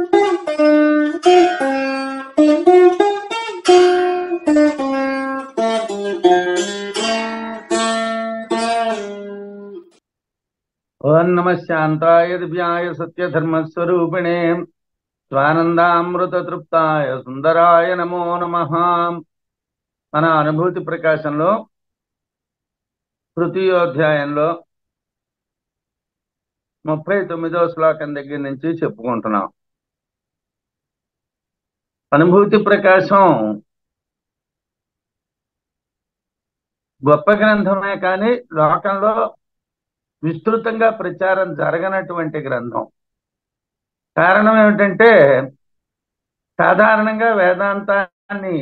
ఓం నమ శాంతాయ దివ్యాయ సత్యధర్మస్వరూపిణే స్వానందామృత తృప్తాయ సుందరాయ నమో నమ మన అనుభూతి ప్రకాశంలో తృతీయోధ్యాయంలో ముప్పై తొమ్మిదో శ్లోకం దగ్గర నుంచి చెప్పుకుంటున్నాం అనుభూతి ప్రకాశం గొప్ప గ్రంథమే కానీ లోకంలో విస్తృతంగా ప్రచారం జరగనటువంటి గ్రంథం కారణం ఏమిటంటే సాధారణంగా వేదాంతాన్ని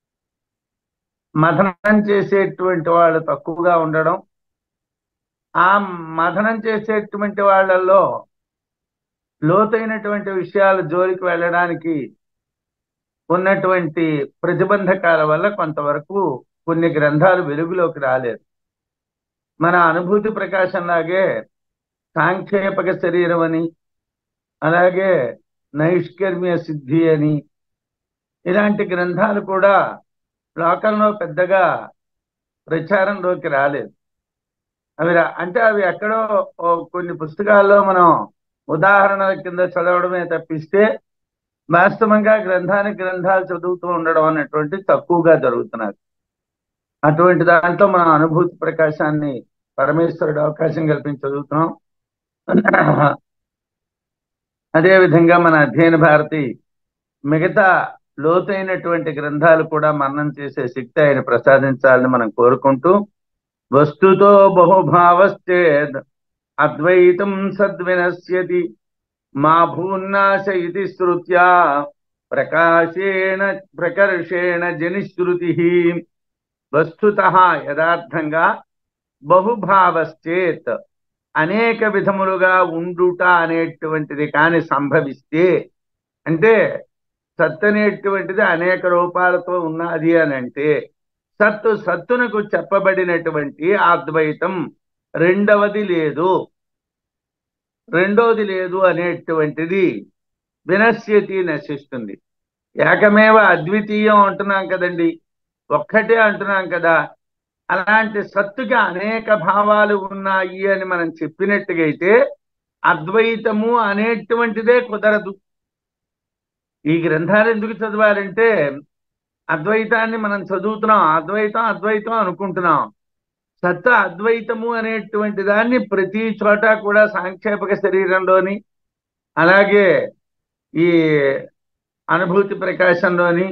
మథనం చేసేటువంటి వాళ్ళు తక్కువగా ఉండడం ఆ మథనం చేసేటువంటి వాళ్ళల్లో లోతైనటువంటి విషయాల జోలికి వెళ్ళడానికి ఉన్నటువంటి ప్రతిబంధకాల వల్ల కొంతవరకు కొన్ని గ్రంథాలు వెలుగులోకి రాలేదు మన అనుభూతి ప్రకాశంలాగే సాంక్షేపక శరీరం అని అలాగే నైష్కర్మ్య సిద్ధి అని ఇలాంటి గ్రంథాలు కూడా లోకంలో పెద్దగా ప్రచారంలోకి రాలేదు అవి రా- అంటే అవి ఎక్కడో ఓ కొన్ని పుస్తకాల్లో మనం ఉదాహరణల కింద చదవడమే తప్పిస్తే వాస్తవంగా గ్రంథానికి గ్రంథాలు చదువుతూ ఉండడం అనేటువంటి తక్కువగా జరుగుతున్నది అటువంటి దాంట్లో మనం అనుభూతి ప్రకాశాన్ని పరమేశ్వరుడు అవకాశం కల్పించి చదువుతున్నాం అదే విధంగా మన అధ్యయన భారతి మిగతా లోతైనటువంటి గ్రంథాలు కూడా మన్నం చేసే శక్తి ఆయన ప్రసాదించాలని మనం కోరుకుంటూ వస్తుతో బహుభావశ్చేద్ అద్వైతం సద్వినశ్యతి మా భూన్నాశ ఇది శ్రుత్యా ప్రకాశేణ ప్రకర్షేణ జనిశ్రుతి వస్తుత యథార్థంగా బహుభావశ్చేత్ అనేక విధములుగా ఉండుట అనేటువంటిది కాని సంభవిస్తే అంటే సత్ అనేటువంటిది అనేక రూపాలతో ఉన్నది అని అంటే సత్తు సత్తునకు చెప్పబడినటువంటి అద్వైతం రెండవది లేదు రెండోది లేదు అనేటువంటిది వినశ్యతి నశిస్తుంది ఏకమేవ అద్వితీయం అంటున్నాం కదండి ఒక్కటే అంటున్నాం కదా అలాంటి సత్తుకి అనేక భావాలు ఉన్నాయి అని మనం చెప్పినట్టుగా అయితే అద్వైతము అనేటువంటిదే కుదరదు ఈ గ్రంథాలు ఎందుకు చదవాలంటే అద్వైతాన్ని మనం చదువుతున్నాం అద్వైతం అద్వైతం అనుకుంటున్నాం సత్త అద్వైతము అనేటువంటి దాన్ని ప్రతి చోట కూడా సాంక్షేపక శరీరంలోని అలాగే ఈ అనుభూతి ప్రకాశంలోని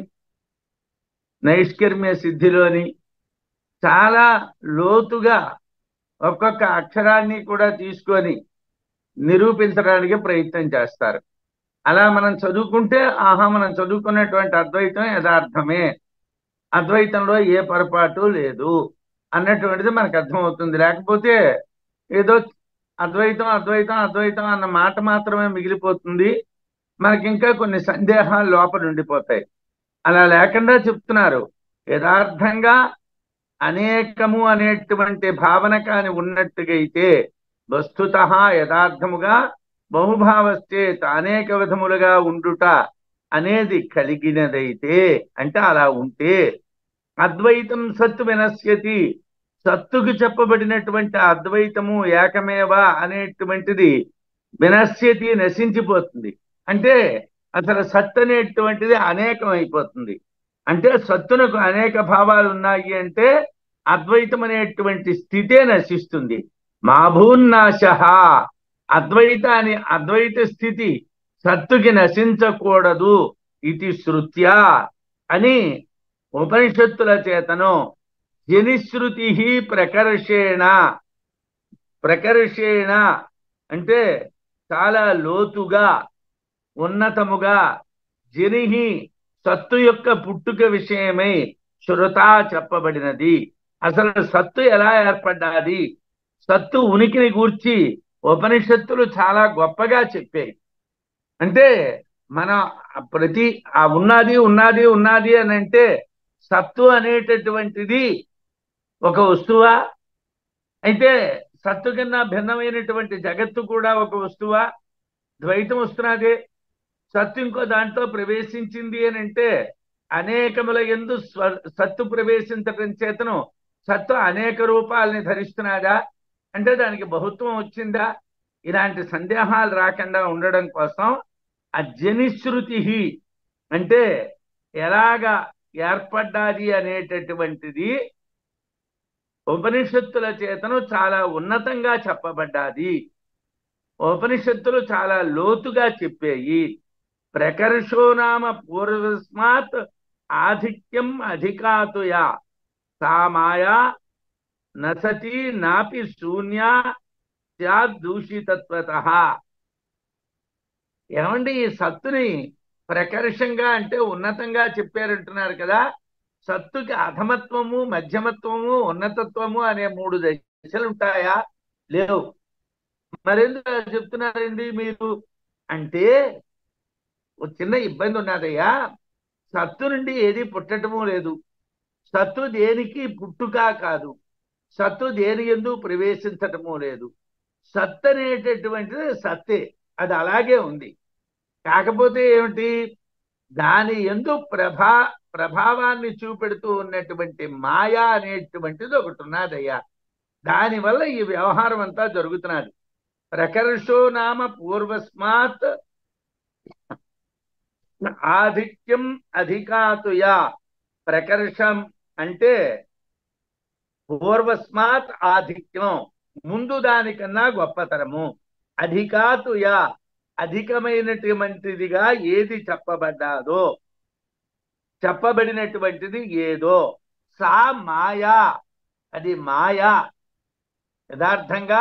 నైష్కర్మ్య సిద్ధిలోని చాలా లోతుగా ఒక్కొక్క అక్షరాన్ని కూడా తీసుకొని నిరూపించడానికి ప్రయత్నం చేస్తారు అలా మనం చదువుకుంటే ఆహా మనం చదువుకున్నటువంటి అద్వైతం యథార్థమే అద్వైతంలో ఏ పొరపాటు లేదు అన్నటువంటిది మనకు అర్థమవుతుంది లేకపోతే ఏదో అద్వైతం అద్వైతం అద్వైతం అన్న మాట మాత్రమే మిగిలిపోతుంది మనకి ఇంకా కొన్ని సందేహాలు లోపల ఉండిపోతాయి అలా లేకుండా చెప్తున్నారు యథార్థంగా అనేకము అనేటువంటి భావన కాని ఉన్నట్టుగా అయితే వస్తుత యథార్థముగా బహుభావశ్చేత అనేక విధములుగా ఉండుట అనేది కలిగినదైతే అంటే అలా ఉంటే అద్వైతం సత్తు వినశ్యతి సత్తుకు చెప్పబడినటువంటి అద్వైతము ఏకమేవ అనేటువంటిది వినశ్యతి నశించిపోతుంది అంటే అసలు సత్ అనేటువంటిది అనేకం అయిపోతుంది అంటే సత్తునకు అనేక భావాలు ఉన్నాయి అంటే అద్వైతం అనేటువంటి స్థితే నశిస్తుంది మాభూన్నాశ అద్వైతాన్ని అద్వైత స్థితి సత్తుకి నశించకూడదు ఇది శృత్యా అని ఉపనిషత్తుల చేతను జనిశ్రుతి ప్రకర్షేణ ప్రకర్షేణ అంటే చాలా లోతుగా ఉన్నతముగా జనిహి సత్తు యొక్క పుట్టుక విషయమై శృతా చెప్పబడినది అసలు సత్తు ఎలా ఏర్పడ్డాది సత్తు ఉనికిని గూర్చి ఉపనిషత్తులు చాలా గొప్పగా చెప్పాయి అంటే మన ప్రతి ఆ ఉన్నది ఉన్నది ఉన్నది అని అంటే సత్తు అనేటటువంటిది ఒక వస్తువా అయితే సత్తు కన్నా భిన్నమైనటువంటి జగత్తు కూడా ఒక వస్తువా ద్వైతం వస్తున్నదే సత్తు ఇంకో దాంట్లో ప్రవేశించింది అని అంటే అనేకముల ఎందు స్వ- సత్తు ప్రవేశించటం చేతను సత్తు అనేక రూపాలని ధరిస్తున్నాడా అంటే దానికి బహుత్వం వచ్చిందా ఇలాంటి సందేహాలు రాకుండా ఉండడం కోసం అజనిశ్రుతి అంటే ఎలాగా ఏర్పడ్డాది అనేటటువంటిది ఉపనిషత్తుల చేతను చాలా ఉన్నతంగా చెప్పబడ్డాది ఉపనిషత్తులు చాలా లోతుగా చెప్పేయి ప్రకర్షోనామ పూర్వస్మాత్ ఆధిక్యం అధికాతుయా సా మాయా నసతి నాపి శూన్య దూషితత్వత ఏమండి ఈ సత్తుని ప్రకర్షంగా అంటే ఉన్నతంగా చెప్పారంటున్నారు కదా సత్తుకి అధమత్వము మధ్యమత్వము ఉన్నతత్వము అనే మూడు దశలు ఉంటాయా లేవు మరెందుకు అలా చెప్తున్నారండి మీరు అంటే ఒక చిన్న ఇబ్బంది ఉన్నదయ్యా సత్తు నుండి ఏది పుట్టటము లేదు సత్తు దేనికి పుట్టుక కాదు సత్తు దేని ఎందు ప్రవేశించటము లేదు సత్ అనేటటువంటిది సత్తే అది అలాగే ఉంది కాకపోతే ఏమిటి దాని ఎందు ప్రభా ప్రభావాన్ని చూపెడుతూ ఉన్నటువంటి మాయా అనేటువంటిది ఒకటి ఉన్నదయ్యా దానివల్ల ఈ వ్యవహారం అంతా జరుగుతున్నది ప్రకర్షో నామ పూర్వస్మాత్ ఆధిక్యం అధికాతుయా ప్రకర్షం అంటే పూర్వస్మాత్ ఆధిక్యం ముందు దానికన్నా గొప్పతరము అధికాతుయా అధికమైనటువంటిదిగా ఏది చెప్పబడ్డాదో చెప్పబడినటువంటిది ఏదో సా మాయా అది మాయా యథార్థంగా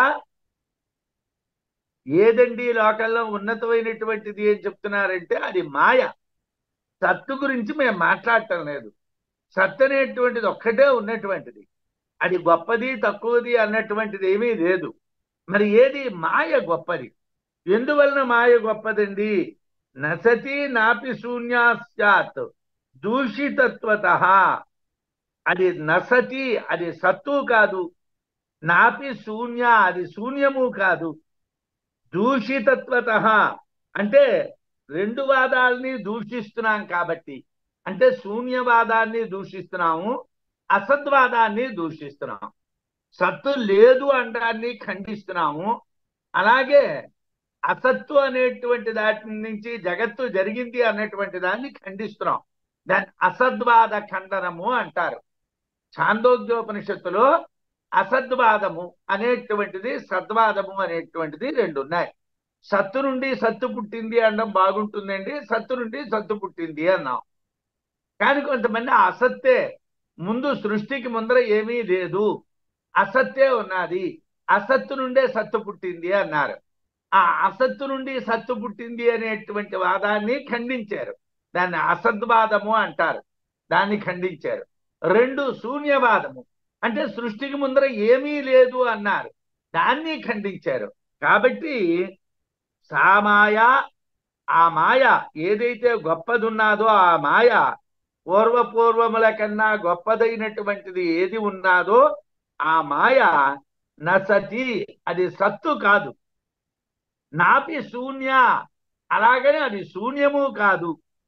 ఏదండి ఈ లోకంలో ఉన్నతమైనటువంటిది ఏం చెప్తున్నారంటే అది మాయ సత్తు గురించి మేము మాట్లాడటం లేదు సత్తు అనేటువంటిది ఒక్కటే ఉన్నటువంటిది అది గొప్పది తక్కువది అన్నటువంటిది ఏమీ లేదు మరి ఏది మాయ గొప్పది ఎందువలన మాయ గొప్పదండి నసతి నాపి శూన్యాస్యాత్ దూషితత్వత అది నసతి అది సత్తు కాదు నాపి శూన్య అది శూన్యము కాదు దూషితత్వత అంటే రెండు వాదాలని దూషిస్తున్నాం కాబట్టి అంటే శూన్యవాదాన్ని దూషిస్తున్నాము అసద్వాదాన్ని దూషిస్తున్నాం సత్తు లేదు అనడాన్ని ఖండిస్తున్నాము అలాగే అసత్తు అనేటువంటి దాటి నుంచి జగత్తు జరిగింది అన్నటువంటి దాన్ని ఖండిస్తున్నాం దాన్ని అసద్వాద ఖండనము అంటారు ఛాందోగ్యోపనిషత్తులో అసద్వాదము అనేటువంటిది సద్వాదము అనేటువంటిది రెండు ఉన్నాయి సత్తు నుండి సత్తు పుట్టింది అనడం బాగుంటుందండి సత్తు నుండి సత్తు పుట్టింది అన్నాం కానీ కొంతమంది అసత్తే ముందు సృష్టికి ముందర ఏమీ లేదు అసత్తే ఉన్నది అసత్తు నుండే సత్తు పుట్టింది అన్నారు ఆ అసత్తు నుండి సత్తు పుట్టింది అనేటువంటి వాదాన్ని ఖండించారు దాన్ని అసద్వాదము అంటారు దాన్ని ఖండించారు రెండు శూన్యవాదము అంటే సృష్టికి ముందర ఏమీ లేదు అన్నారు దాన్ని ఖండించారు కాబట్టి సా మాయ ఆ మాయ ఏదైతే గొప్పదున్నాదో ఆ మాయ పూర్వపూర్వముల కన్నా గొప్పదైనటువంటిది ఏది ఉన్నాదో ఆ మాయ నసతి అది సత్తు కాదు నాపి శూన్య అలాగని అది శూన్యము కాదు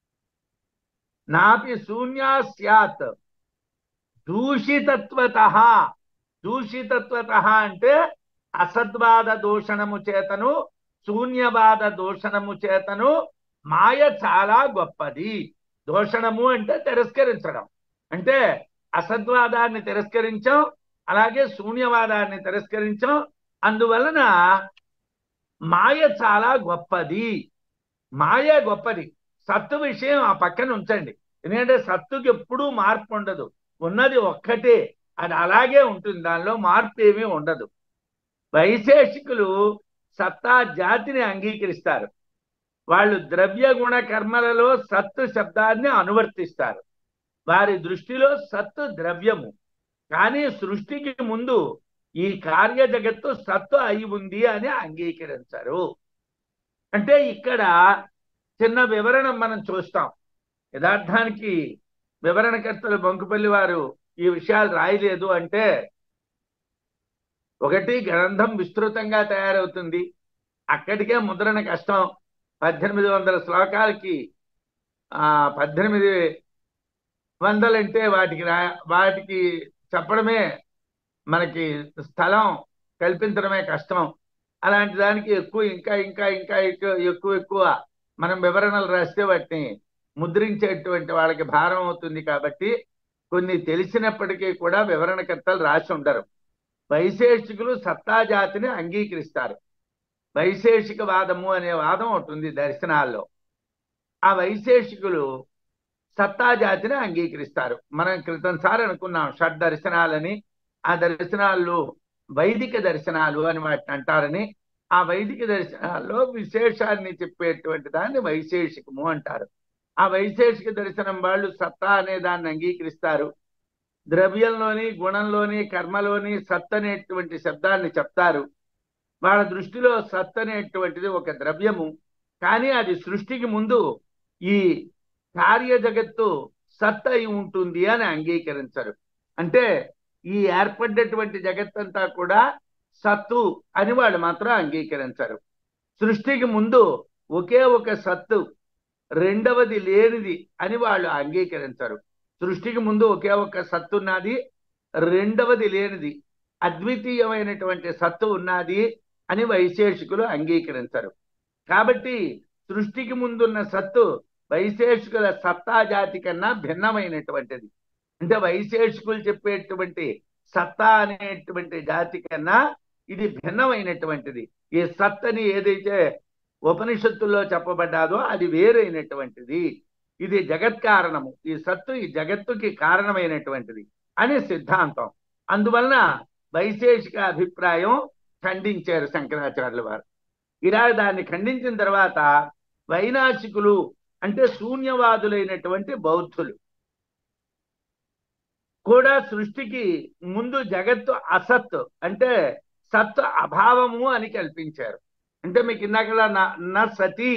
నాపి శూన్య స్యాత్ దూషితత్వత దూషితత్వత అంటే అసద్వాద దూషణము చేతను శూన్యవాద దూషణము చేతను మాయ చాలా గొప్పది దూషణము అంటే తిరస్కరించడం అంటే అసద్వాదాన్ని తిరస్కరించాం అలాగే శూన్యవాదాన్ని తిరస్కరించాం అందువలన మాయ చాలా గొప్పది మాయ గొప్పది సత్తు విషయం ఆ పక్కన ఉంచండి ఎందుకంటే సత్తుకి ఎప్పుడూ మార్పు ఉండదు ఉన్నది ఒక్కటే అది అలాగే ఉంటుంది దానిలో మార్పు ఏమీ ఉండదు వైశేషికులు సత్తా జాతిని అంగీకరిస్తారు వాళ్ళు ద్రవ్య గుణ కర్మలలో సత్తు శబ్దాన్ని అనువర్తిస్తారు వారి దృష్టిలో సత్తు ద్రవ్యము కానీ సృష్టికి ముందు ఈ కార్య జగత్తు సత్తు అయి ఉంది అని అంగీకరించరు అంటే ఇక్కడ చిన్న వివరణ మనం చూస్తాం యథార్థానికి వివరణకర్తలు బంకుపల్లి వారు ఈ విషయాలు రాయలేదు అంటే ఒకటి గ్రంథం విస్తృతంగా తయారవుతుంది అక్కడికే ముద్రణ కష్టం పద్దెనిమిది వందల శ్లోకాలకి ఆ పద్దెనిమిది వందలంటే వాటికి రా వాటికి చెప్పడమే మనకి స్థలం కల్పించడమే కష్టం అలాంటి దానికి ఎక్కువ ఇంకా ఇంకా ఇంకా ఎక్కువ ఎక్కువ ఎక్కువ మనం వివరణలు రాస్తే వాటిని ముద్రించేటువంటి వాళ్ళకి భారం అవుతుంది కాబట్టి కొన్ని తెలిసినప్పటికీ కూడా వివరణకర్తలు రాసి ఉండరు వైశేషికులు సత్తాజాతిని అంగీకరిస్తారు వైశేషిక వాదము అనే వాదం ఒకటి ఉంది దర్శనాల్లో ఆ వైశేషికులు సత్తాజాతిని అంగీకరిస్తారు మనం క్రితం సార్ అనుకున్నాం షడ్ దర్శనాలని ఆ దర్శనాలు వైదిక దర్శనాలు అని వాటిని అంటారని ఆ వైదిక దర్శనాల్లో విశేషాన్ని చెప్పేటువంటి దాన్ని వైశేషికము అంటారు ఆ వైశేషిక దర్శనం వాళ్ళు సత్తా అనే దాన్ని అంగీకరిస్తారు ద్రవ్యంలోని గుణంలోని కర్మలోని సత్ అనేటువంటి శబ్దాన్ని చెప్తారు వాళ్ళ దృష్టిలో సత్ అనేటువంటిది ఒక ద్రవ్యము కానీ అది సృష్టికి ముందు ఈ కార్య జగత్తు సత్ అయి ఉంటుంది అని అంగీకరించరు అంటే ఈ ఏర్పడ్డటువంటి జగత్తంతా కూడా సత్తు అని వాళ్ళు మాత్రం అంగీకరించరు సృష్టికి ముందు ఒకే ఒక సత్తు రెండవది లేనిది అని వాళ్ళు అంగీకరించరు సృష్టికి ముందు ఒకే ఒక సత్తు ఉన్నది రెండవది లేనిది అద్వితీయమైనటువంటి సత్తు ఉన్నది అని వైశేషికులు అంగీకరించరు కాబట్టి సృష్టికి ముందున్న సత్తు వైశేషికుల సత్తా జాతి కన్నా భిన్నమైనటువంటిది అంటే వైశేషికులు చెప్పేటువంటి సత్తా అనేటువంటి జాతి కన్నా ఇది భిన్నమైనటువంటిది ఈ సత్తని ఏదైతే ఉపనిషత్తుల్లో చెప్పబడ్డాదో అది వేరైనటువంటిది ఇది జగత్ కారణము ఈ సత్తు ఈ జగత్తుకి కారణమైనటువంటిది అని సిద్ధాంతం అందువలన వైశేషిక అభిప్రాయం ఖండించారు శంకరాచార్యుల వారు ఇలా దాన్ని ఖండించిన తర్వాత వైనాశికులు అంటే శూన్యవాదులైనటువంటి బౌద్ధులు కూడా సృష్టికి ముందు జగత్తు అసత్ అంటే సత్ అభావము అని కల్పించారు అంటే మీకు ఇందాకలా నా సతి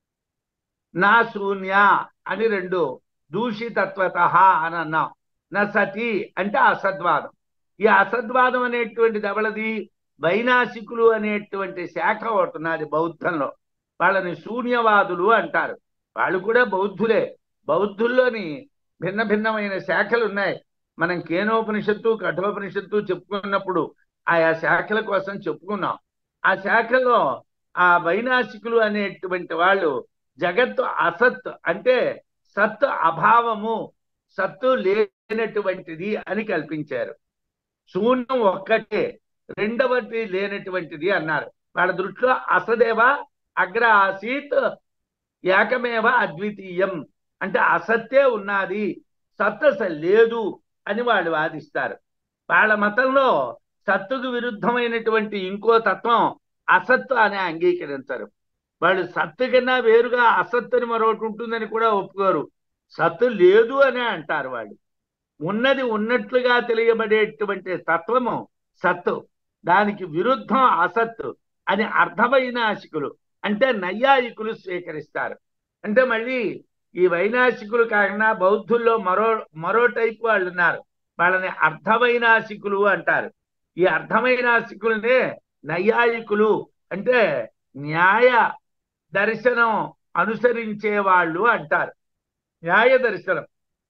నా శూన్య అని రెండు దూషితత్వత అని అన్నాం నా సతి అంటే అసద్వాదం ఈ అసద్వాదం అనేటువంటిది ఎవలది వైనాశికులు అనేటువంటి శాఖ ఒకటి ఉన్నది బౌద్ధంలో వాళ్ళని శూన్యవాదులు అంటారు వాళ్ళు కూడా బౌద్ధులే బౌద్ధుల్లోని భిన్న భిన్నమైన శాఖలు ఉన్నాయి మనం కేనోపనిషత్తు కఠోపనిషత్తు చెప్పుకున్నప్పుడు ఆయా శాఖల కోసం చెప్పుకున్నాం ఆ శాఖలో ఆ వైనాశికులు అనేటువంటి వాళ్ళు జగత్తు అసత్ అంటే సత్ అభావము సత్తు లేనటువంటిది అని కల్పించారు శూన్యం ఒక్కటే రెండవది లేనటువంటిది అన్నారు వాళ్ళ దృష్టిలో అసదేవ అగ్ర ఆసీత్ ఏకమేవ అద్వితీయం అంటే అసత్తే ఉన్నది సత్ అసలు లేదు అని వాళ్ళు వాదిస్తారు వాళ్ళ మతంలో సత్తుకు విరుద్ధమైనటువంటి ఇంకో తత్వం అసత్తు అని అంగీకరించరు వాళ్ళు సత్తు కన్నా వేరుగా అసత్తుని మరొకటి ఉంటుందని కూడా ఒప్పుకోరు సత్తు లేదు అనే అంటారు వాళ్ళు ఉన్నది ఉన్నట్లుగా తెలియబడేటువంటి తత్వము సత్తు దానికి విరుద్ధం అసత్తు అని అర్ధవైనాశికులు అంటే నైయాయికులు స్వీకరిస్తారు అంటే మళ్ళీ ఈ వైనాశికులు కాకుండా బౌద్ధుల్లో మరో మరో టైప్ వాళ్ళు ఉన్నారు వాళ్ళని అర్ధవైనాశికులు అంటారు ఈ అర్ధవైనాశికులనే నైయాయికులు అంటే న్యాయ దర్శనం అనుసరించే వాళ్ళు అంటారు న్యాయ దర్శనం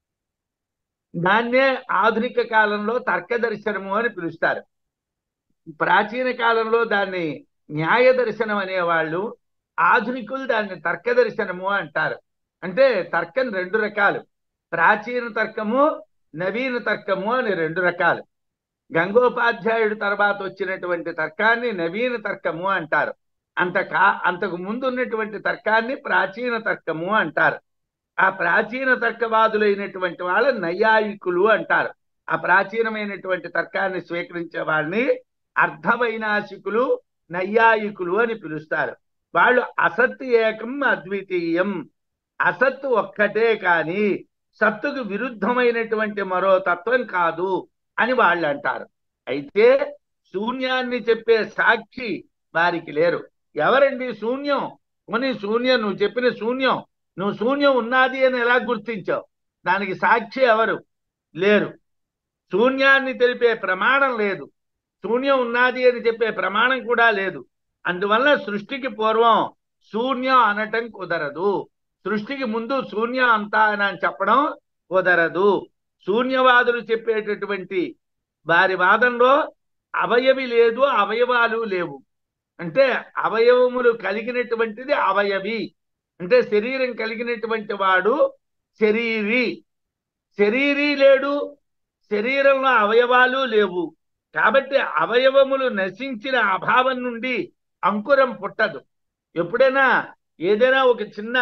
దాన్నే ఆధునిక కాలంలో తర్క దర్శనము అని పిలుస్తారు ప్రాచీన కాలంలో దాన్ని న్యాయ దర్శనం అనేవాళ్ళు ఆధునికులు దాన్ని తర్క దర్శనము అంటారు అంటే తర్కం రెండు రకాలు ప్రాచీన తర్కము నవీన తర్కము అని రెండు రకాలు గంగోపాధ్యాయుడు తర్వాత వచ్చినటువంటి తర్కాన్ని నవీన తర్కము అంటారు అంత కా అంతకు ముందు ఉన్నటువంటి తర్కాన్ని ప్రాచీన తర్కము అంటారు ఆ ప్రాచీన తర్కవాదులైనటువంటి వాళ్ళ నైయాయికులు అంటారు ఆ ప్రాచీనమైనటువంటి తర్కాన్ని స్వీకరించే వాళ్ళని అర్ధవైనాశికులు నైయాయికులు అని పిలుస్తారు వాళ్ళు అసత్ ఏకం అద్వితీయం అసత్తు ఒక్కటే కాని సత్తుకు విరుద్ధమైనటువంటి మరో తత్వం కాదు అని వాళ్ళు అంటారు అయితే శూన్యాన్ని చెప్పే సాక్షి వారికి లేరు ఎవరండి శూన్యం కొని శూన్యం నువ్వు చెప్పిన శూన్యం నువ్వు శూన్యం ఉన్నది అని ఎలా గుర్తించావు దానికి సాక్షి ఎవరు లేరు శూన్యాన్ని తెలిపే ప్రమాణం లేదు శూన్యం ఉన్నది అని చెప్పే ప్రమాణం కూడా లేదు అందువల్ల సృష్టికి పూర్వం శూన్యం అనటం కుదరదు సృష్టికి ముందు శూన్యం అంతా అని చెప్పడం కుదరదు శూన్యవాదులు చెప్పేటటువంటి వారి వాదంలో అవయవి లేదు అవయవాలు లేవు అంటే అవయవములు కలిగినటువంటిది అవయవి అంటే శరీరం కలిగినటువంటి వాడు శరీరి శరీరీ లేడు శరీరంలో అవయవాలు లేవు కాబట్టి అవయవములు నశించిన అభావం నుండి అంకురం పుట్టదు ఎప్పుడైనా ఏదైనా ఒక చిన్న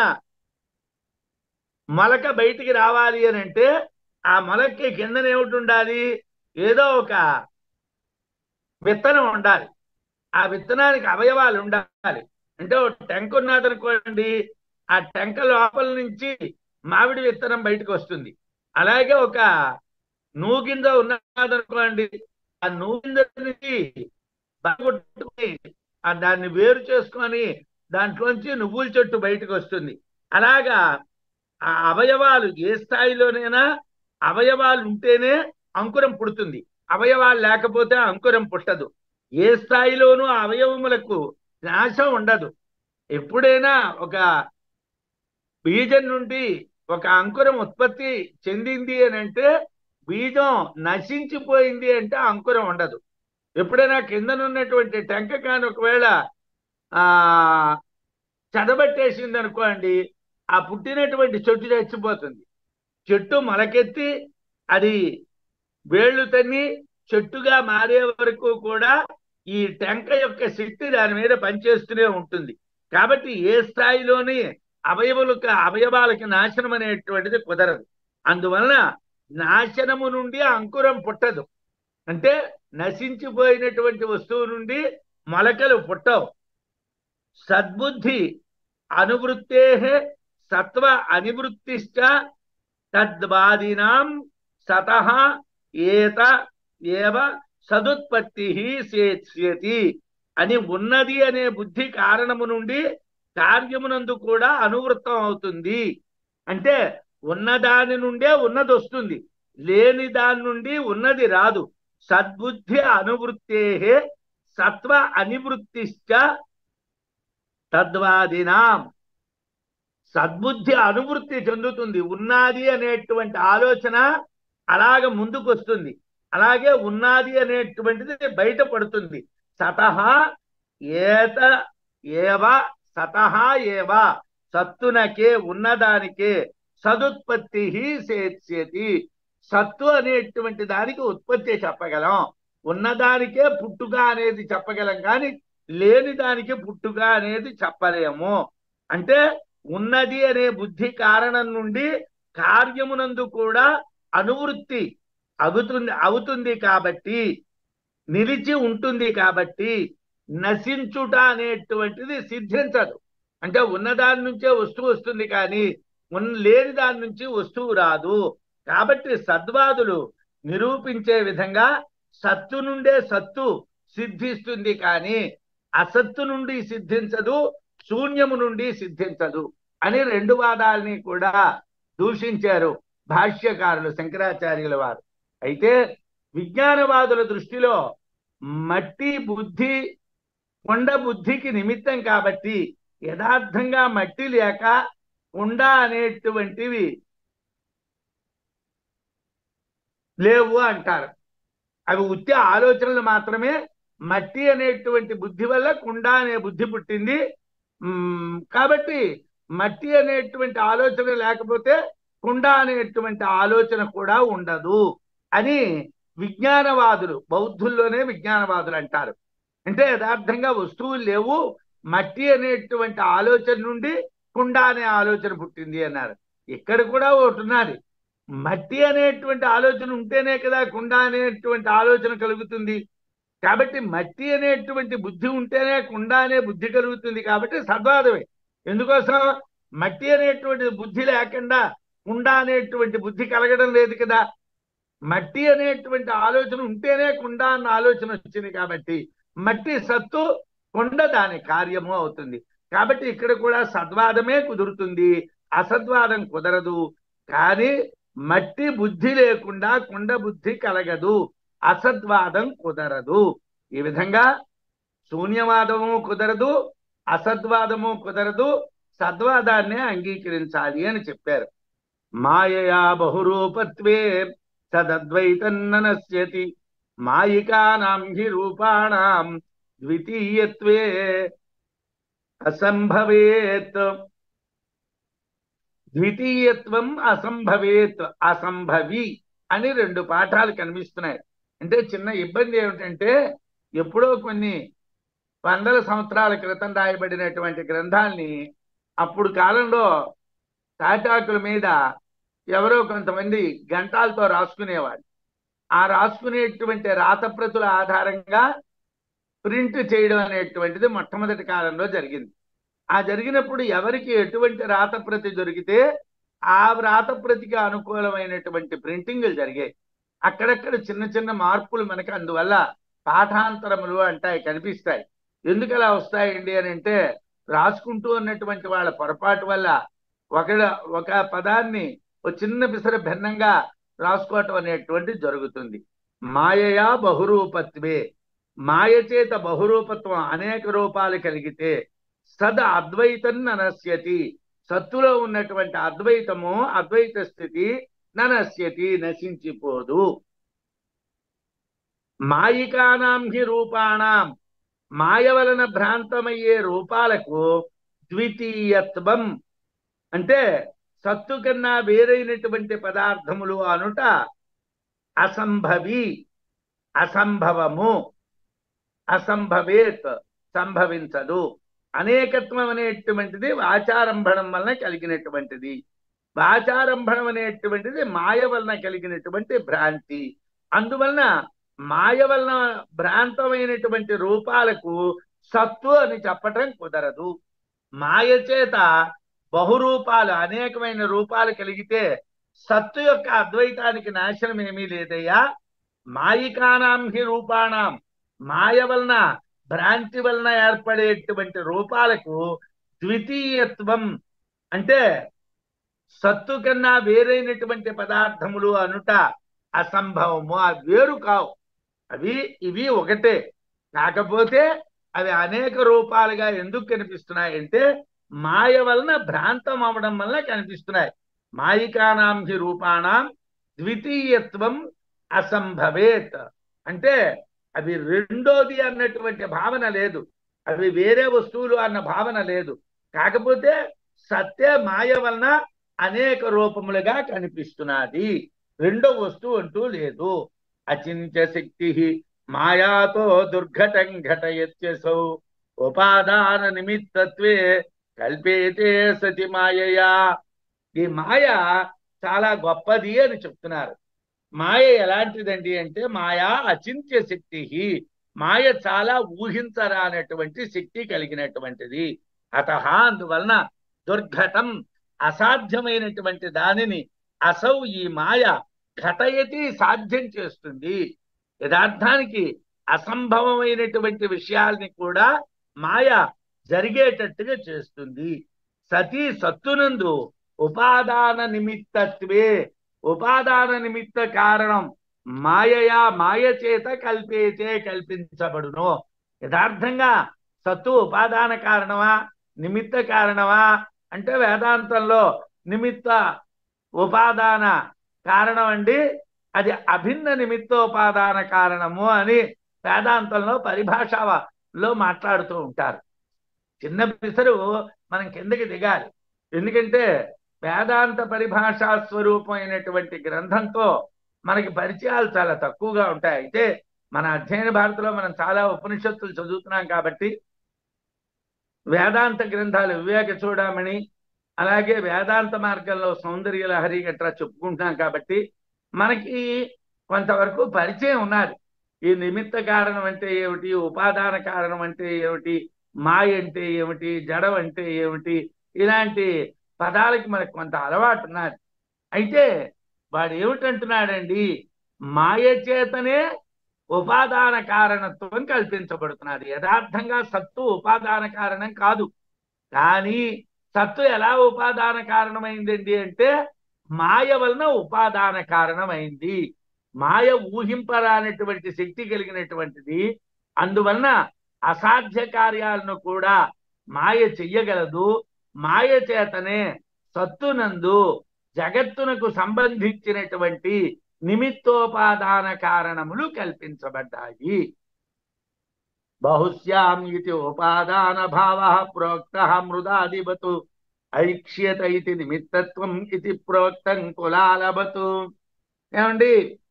మొలక బయటికి రావాలి అని అంటే ఆ మొలక్కి కిందన ఏమిటి ఉండాలి ఏదో ఒక విత్తనం ఉండాలి ఆ విత్తనానికి అవయవాలు ఉండాలి అంటే ఒక టెంక ఉన్నదనుకోండి ఆ టెంక లోపల నుంచి మామిడి విత్తనం బయటకు వస్తుంది అలాగే ఒక నూగింజ ఉన్నదనుకోండి ఆ నూగింజ నుంచి బయటకొట్టుకుని ఆ దాన్ని వేరు చేసుకొని దాంట్లోంచి నువ్వుల చెట్టు బయటకు వస్తుంది అలాగా ఆ అవయవాలు ఏ స్థాయిలోనైనా అవయవాలు ఉంటేనే అంకురం పుడుతుంది అవయవాలు లేకపోతే అంకురం పుట్టదు ఏ స్థాయిలోనూ అవయవములకు నాశం ఉండదు ఎప్పుడైనా ఒక బీజం నుండి ఒక అంకురం ఉత్పత్తి చెందింది అని అంటే బీజం నశించిపోయింది అంటే అంకురం ఉండదు ఎప్పుడైనా కిందనున్నటువంటి టెంక కాని ఒకవేళ ఆ చదబట్టేసింది అనుకోండి ఆ పుట్టినటువంటి చెట్టు చచ్చిపోతుంది చెట్టు మొలకెత్తి అది వేళ్ళు తన్ని చెట్టుగా మారే వరకు కూడా ఈ టెంక యొక్క శక్తి దాని మీద పనిచేస్తూనే ఉంటుంది కాబట్టి ఏ స్థాయిలోని అవయవులకు అవయవాలకి నాశనం అనేటువంటిది కుదరదు అందువలన నాశనము నుండి అంకురం పుట్టదు అంటే నశించిపోయినటువంటి వస్తువు నుండి మొలకలు పుట్టవు సద్బుద్ధి అనువృత్తే సత్వ అనివృత్తిశ్చ తద్వాదినాం సత ఏత ఏవ సదుత్పత్తి సేత్స్యతి అని ఉన్నది అనే బుద్ధి కారణము నుండి కార్యమునందు కూడా అనువృత్తం అవుతుంది అంటే ఉన్నదాని నుండే ఉన్నది వస్తుంది లేని దాని నుండి ఉన్నది రాదు సద్బుద్ధి అనువృత్తే సత్వ అనివృత్తిశ్చ తద్వాదినాం సద్బుద్ధి అనువృత్తి చెందుతుంది ఉన్నది అనేటువంటి ఆలోచన అలాగ ముందుకు వస్తుంది అలాగే ఉన్నది అనేటువంటిది బయటపడుతుంది సతహ ఏత ఏవ సతహ ఏవ సత్తునకే ఉన్నదానికే సదుత్పత్తి సేత్స్యతి సత్తు అనేటువంటి దానికి ఉత్పత్తి చెప్పగలం ఉన్నదానికే పుట్టుక అనేది చెప్పగలం కానీ లేని దానికి పుట్టుక అనేది చెప్పలేము అంటే ఉన్నది అనే బుద్ధి కారణం నుండి కార్యమునందు కూడా అనువృత్తి అగుతుంది అవుతుంది కాబట్టి నిలిచి ఉంటుంది కాబట్టి నశించుట అనేటువంటిది సిద్ధించదు అంటే ఉన్నదాని నుంచే వస్తువు వస్తుంది కానీ ఉన్న లేని దాని నుంచి వస్తువు రాదు కాబట్టి సద్వాదులు నిరూపించే విధంగా సత్తు నుండే సత్తు సిద్ధిస్తుంది కానీ అసత్తు నుండి సిద్ధించదు శూన్యము నుండి సిద్ధించదు అని రెండు వాదాలని కూడా దూషించారు భాష్యకారులు శంకరాచార్యుల వారు అయితే విజ్ఞానవాదుల దృష్టిలో మట్టి బుద్ధి కొండ బుద్ధికి నిమిత్తం కాబట్టి యథార్థంగా మట్టి లేక కొండ అనేటువంటివి లేవు అంటారు అవి ఉత్తి ఆలోచనలు మాత్రమే మట్టి అనేటువంటి బుద్ధి వల్ల కుండ అనే బుద్ధి పుట్టింది కాబట్టి మట్టి అనేటువంటి ఆలోచన లేకపోతే కుండ అనేటువంటి ఆలోచన కూడా ఉండదు అని విజ్ఞానవాదులు బౌద్ధుల్లోనే విజ్ఞానవాదులు అంటారు అంటే యథార్థంగా వస్తువులు లేవు మట్టి అనేటువంటి ఆలోచన నుండి కుండ అనే ఆలోచన పుట్టింది అన్నారు ఇక్కడ కూడా ఒకటి ఉన్నది మట్టి అనేటువంటి ఆలోచన ఉంటేనే కదా కుండ అనేటువంటి ఆలోచన కలుగుతుంది కాబట్టి మట్టి అనేటువంటి బుద్ధి ఉంటేనే కుండ అనే బుద్ధి కలుగుతుంది కాబట్టి సద్వాదమే ఎందుకోసం మట్టి అనేటువంటి బుద్ధి లేకుండా కుండ అనేటువంటి బుద్ధి కలగడం లేదు కదా మట్టి అనేటువంటి ఆలోచన ఉంటేనే కుండ అన్న ఆలోచన వచ్చింది కాబట్టి మట్టి సత్తు కొండ దాని కార్యము అవుతుంది కాబట్టి ఇక్కడ కూడా సద్వాదమే కుదురుతుంది అసద్వాదం కుదరదు కానీ మట్టి బుద్ధి లేకుండా కుండ బుద్ధి కలగదు అసద్వాదం కుదరదు ఈ విధంగా శూన్యవాదము కుదరదు అసద్వాదము కుదరదు సద్వాదాన్నే అంగీకరించాలి అని చెప్పారు మాయయా బహురూపత్వే సదద్వైతన్ననశ్యతి మాయికానాం హి రూపాణాం ద్వితీయత్వే అసంభవేత్ ద్వితీయత్వం అసంభవేత్ అసంభవి అని రెండు పాఠాలు కనిపిస్తున్నాయి అంటే చిన్న ఇబ్బంది ఏమిటంటే ఎప్పుడో కొన్ని వందల సంవత్సరాల క్రితం రాయబడినటువంటి గ్రంథాల్ని అప్పుడు కాలంలో తాటాకుల మీద ఎవరో కొంతమంది గంటాలతో రాసుకునేవాడు ఆ రాసుకునేటువంటి రాతప్రతుల ఆధారంగా ప్రింట్ చేయడం అనేటువంటిది మొట్టమొదటి కాలంలో జరిగింది ఆ జరిగినప్పుడు ఎవరికి ఎటువంటి రాతప్రతి దొరికితే ఆ రాతప్రతికి అనుకూలమైనటువంటి ప్రింటింగ్లు జరిగాయి అక్కడక్కడ చిన్న చిన్న మార్పులు మనకి అందువల్ల పాఠాంతరములు అంటాయి కనిపిస్తాయి ఎందుకు అలా వస్తాయండి అని అంటే రాసుకుంటూ ఉన్నటువంటి వాళ్ళ పొరపాటు వల్ల ఒక ఒక పదాన్ని ఒక చిన్న పిసర భిన్నంగా రాసుకోవటం అనేటువంటి జరుగుతుంది మాయయా బహురూపత్వే మాయ చేత బహురూపత్వం అనేక రూపాలు కలిగితే సద్ అద్వైతం ననశ్యతి సత్తులో ఉన్నటువంటి అద్వైతము అద్వైత స్థితి ననశ్యతి నశించిపోదు మాయికానాం హి రూపాణం మాయ వలన భ్రాంతమయ్యే రూపాలకు ద్వితీయత్వం అంటే సత్తు కన్నా వేరైనటువంటి పదార్థములు అనుట అసంభవి అసంభవము అసంభవేత్ సంభవించదు అనేకత్వం అనేటువంటిది వాచారంభణం వలన కలిగినటువంటిది వాచారంభణం అనేటువంటిది మాయ వలన కలిగినటువంటి భ్రాంతి అందువలన మాయ వలన భ్రాంతమైనటువంటి రూపాలకు సత్తు అని చెప్పటం కుదరదు మాయ చేత బహురూపాలు అనేకమైన రూపాలు కలిగితే సత్తు యొక్క అద్వైతానికి నాశనం ఏమీ లేదయ్యా మాయికానాం హి రూపాణం మాయ వలన భ్రాంతి వలన ఏర్పడేటువంటి రూపాలకు ద్వితీయత్వం అంటే సత్తు కన్నా వేరైనటువంటి పదార్థములు అనుట అసంభవము అవి వేరు కావు అవి ఇవి ఒకటే కాకపోతే అవి అనేక రూపాలుగా ఎందుకు కనిపిస్తున్నాయి అంటే మాయ వలన భ్రాంతం అవడం వలన కనిపిస్తున్నాయి మాయికానాం హి రూపాణం ద్వితీయత్వం అసంభవేత్ అంటే అవి రెండోది అన్నటువంటి భావన లేదు అవి వేరే వస్తువులు అన్న భావన లేదు కాకపోతే సత్య మాయ వలన అనేక రూపములుగా కనిపిస్తున్నది రెండో వస్తువు అంటూ లేదు అచింత్య శక్తి మాయాతో దుర్ఘటం ఘటయత్యసౌ ఉపాదాన నిమిత్తత్వే కల్పేతే సతి మాయయా ఈ మాయ చాలా గొప్పది అని చెప్తున్నారు మాయ ఎలాంటిదండి అంటే మాయా అచింత్య శక్తి మాయ చాలా ఊహించరానటువంటి శక్తి కలిగినటువంటిది అత అందువలన దుర్ఘటం అసాధ్యమైనటువంటి దానిని అసౌ ఈ మాయ ఘటయతి సాధ్యం చేస్తుంది యథార్థానికి అసంభవమైనటువంటి విషయాల్ని కూడా మాయ జరిగేటట్టుగా చేస్తుంది సతీ సత్తునందు ఉపాదాన నిమిత్తత్వే ఉపాదాన నిమిత్త కారణం మాయయా మాయ చేత కల్పేచే కల్పించబడును యథార్థంగా సత్తు ఉపాదాన కారణమా నిమిత్త కారణమా అంటే వేదాంతంలో నిమిత్త ఉపాదాన కారణం అండి అది అభిన్న నిమిత్తోపాదాన కారణము అని వేదాంతంలో పరిభాషలో మాట్లాడుతూ ఉంటారు చిన్న పిసరు మనం కిందకి దిగాలి ఎందుకంటే వేదాంత పరిభాషా స్వరూపమైనటువంటి గ్రంథంతో మనకి పరిచయాలు చాలా తక్కువగా ఉంటాయి అయితే మన అధ్యయన భారతిలో మనం చాలా ఉపనిషత్తులు చదువుతున్నాం కాబట్టి వేదాంత గ్రంథాలు వివేక చూడమని అలాగే వేదాంత మార్గంలో సౌందర్య లహరి గట్రా చెప్పుకుంటున్నాం కాబట్టి మనకి కొంతవరకు పరిచయం ఉన్నది ఈ నిమిత్త కారణం అంటే ఏమిటి ఉపాదాన కారణం అంటే ఏమిటి మాయ అంటే ఏమిటి జడం అంటే ఏమిటి ఇలాంటి పదాలకి మనకు కొంత అలవాటు ఉన్నది అయితే వాడు ఏమిటంటున్నాడండి మాయ చేతనే ఉపాదాన కారణత్వం కల్పించబడుతున్నది యథార్థంగా సత్తు ఉపాదాన కారణం కాదు కానీ సత్తు ఎలా ఉపాదాన కారణమైందండి అంటే మాయ వలన ఉపాదాన కారణమైంది మాయ ఊహింపరానటువంటి శక్తి కలిగినటువంటిది అందువలన అసాధ్య కార్యాలను కూడా మాయ చెయ్యగలదు మాయ చేతనే సత్తునందు జగత్తునకు సంబంధించినటువంటి నిమిత్తోపాదాన కారణములు కల్పించబడ్డాయి బహుశ్యాం ఇది ఉపాదాన భావ ప్రోక్త మృదాధిపతు ఐక్ష్యత ఇది నిమిత్తత్వం ఇది ప్రోక్తం కులాలభతు ఏమండి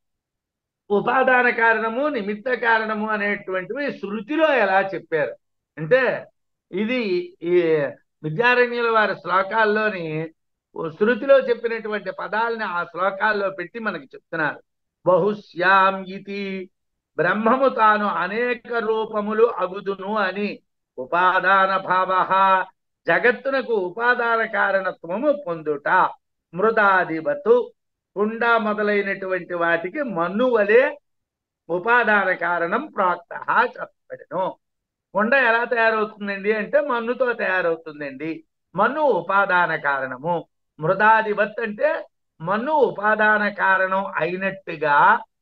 ఉపాదాన కారణము నిమిత్త కారణము అనేటువంటివి శృతిలో ఎలా చెప్పారు అంటే ఇది ఈ విద్యారణ్యుల వారి శ్లోకాల్లోని శృతిలో చెప్పినటువంటి పదాలని ఆ శ్లోకాల్లో పెట్టి మనకి చెప్తున్నారు బహుశ్యాం ఇతి బ్రహ్మము తాను అనేక రూపములు అగుదును అని ఉపాదాన భావ జగత్తునకు ఉపాదాన కారణత్వము పొందుట మృదాధిపతు కుండ మొదలైనటువంటి వాటికి మన్ను వలె ఉపాదాన కారణం ప్రాక్త చెప్పబడను కుండ ఎలా తయారవుతుందండి అంటే మన్నుతో తయారవుతుందండి మన్ను ఉపాదాన కారణము మృదాధిపత్ అంటే మన్ను ఉపాదాన కారణం అయినట్టుగా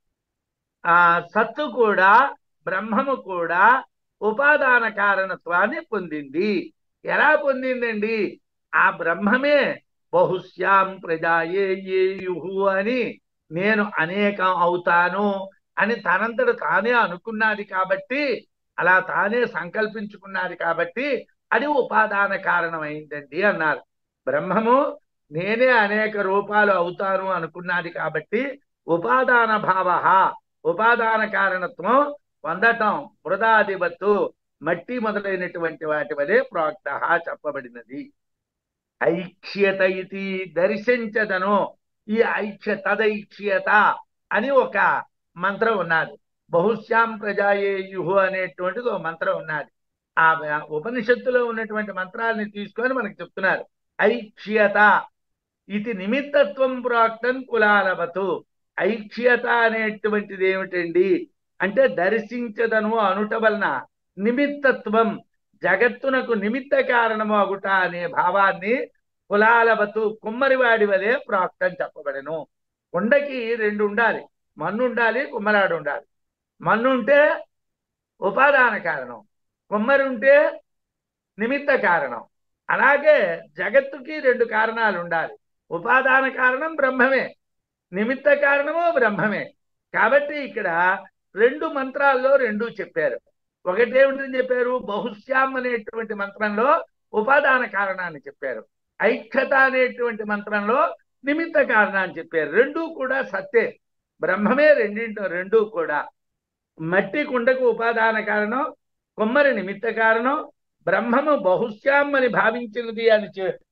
ఆ సత్తు కూడా బ్రహ్మము కూడా ఉపాదాన కారణత్వాన్ని పొందింది ఎలా పొందిందండి ఆ బ్రహ్మమే బహుశ్యాం ప్రజాయేయుహు అని నేను అనేకం అవుతాను అని తనంతట తానే అనుకున్నది కాబట్టి అలా తానే సంకల్పించుకున్నది కాబట్టి అది ఉపాదాన కారణమైందండి అన్నారు బ్రహ్మము నేనే అనేక రూపాలు అవుతాను అనుకున్నది కాబట్టి ఉపాదాన భావ ఉపాదాన కారణత్వం పొందటం మృదాధిపత్తు మట్టి మొదలైనటువంటి వాటి వలె ప్రోక్త చెప్పబడినది ఐక్ష్యత ఇది దర్శించదను ఈ ఐక్ష్య తదైక్ష్యత అని ఒక మంత్రం ఉన్నది బహుశ్యాం ప్రజాయేయుహు అనేటువంటిది ఒక మంత్రం ఉన్నది ఆ ఉపనిషత్తులో ఉన్నటువంటి మంత్రాలని తీసుకొని మనకు చెప్తున్నారు ఐక్ష్యత ఇది నిమిత్తత్వం ప్రోక్తం కులాలవతు ఐక్ష్యత అనేటువంటిది ఏమిటండి అంటే దర్శించదను అనుట వలన నిమిత్తత్వం జగత్తునకు నిమిత్త కారణము అగుట అనే భావాన్ని కులాలవతు కుమ్మరివాడి వలె ప్రాక్తం చెప్పబడను కొండకి రెండు ఉండాలి మన్ను ఉండాలి కుమ్మరాడు ఉండాలి మన్ను ఉంటే ఉపాదాన కారణం కుమ్మరి ఉంటే నిమిత్త కారణం అలాగే జగత్తుకి రెండు కారణాలు ఉండాలి ఉపాదాన కారణం బ్రహ్మమే నిమిత్త కారణము బ్రహ్మమే కాబట్టి ఇక్కడ రెండు మంత్రాల్లో రెండు చెప్పారు ఒకటేమిటని చెప్పారు బహుశ్యాం అనేటువంటి మంత్రంలో ఉపాదాన కారణాన్ని చెప్పారు ఐక్యత అనేటువంటి మంత్రంలో నిమిత్త కారణాన్ని చెప్పారు రెండూ కూడా సత్తే బ్రహ్మమే రెండింటి రెండూ కూడా మట్టి కుండకు ఉపాదాన కారణం కొమ్మరి నిమిత్త కారణం బ్రహ్మము బహుశ్యాం అని భావించినది అని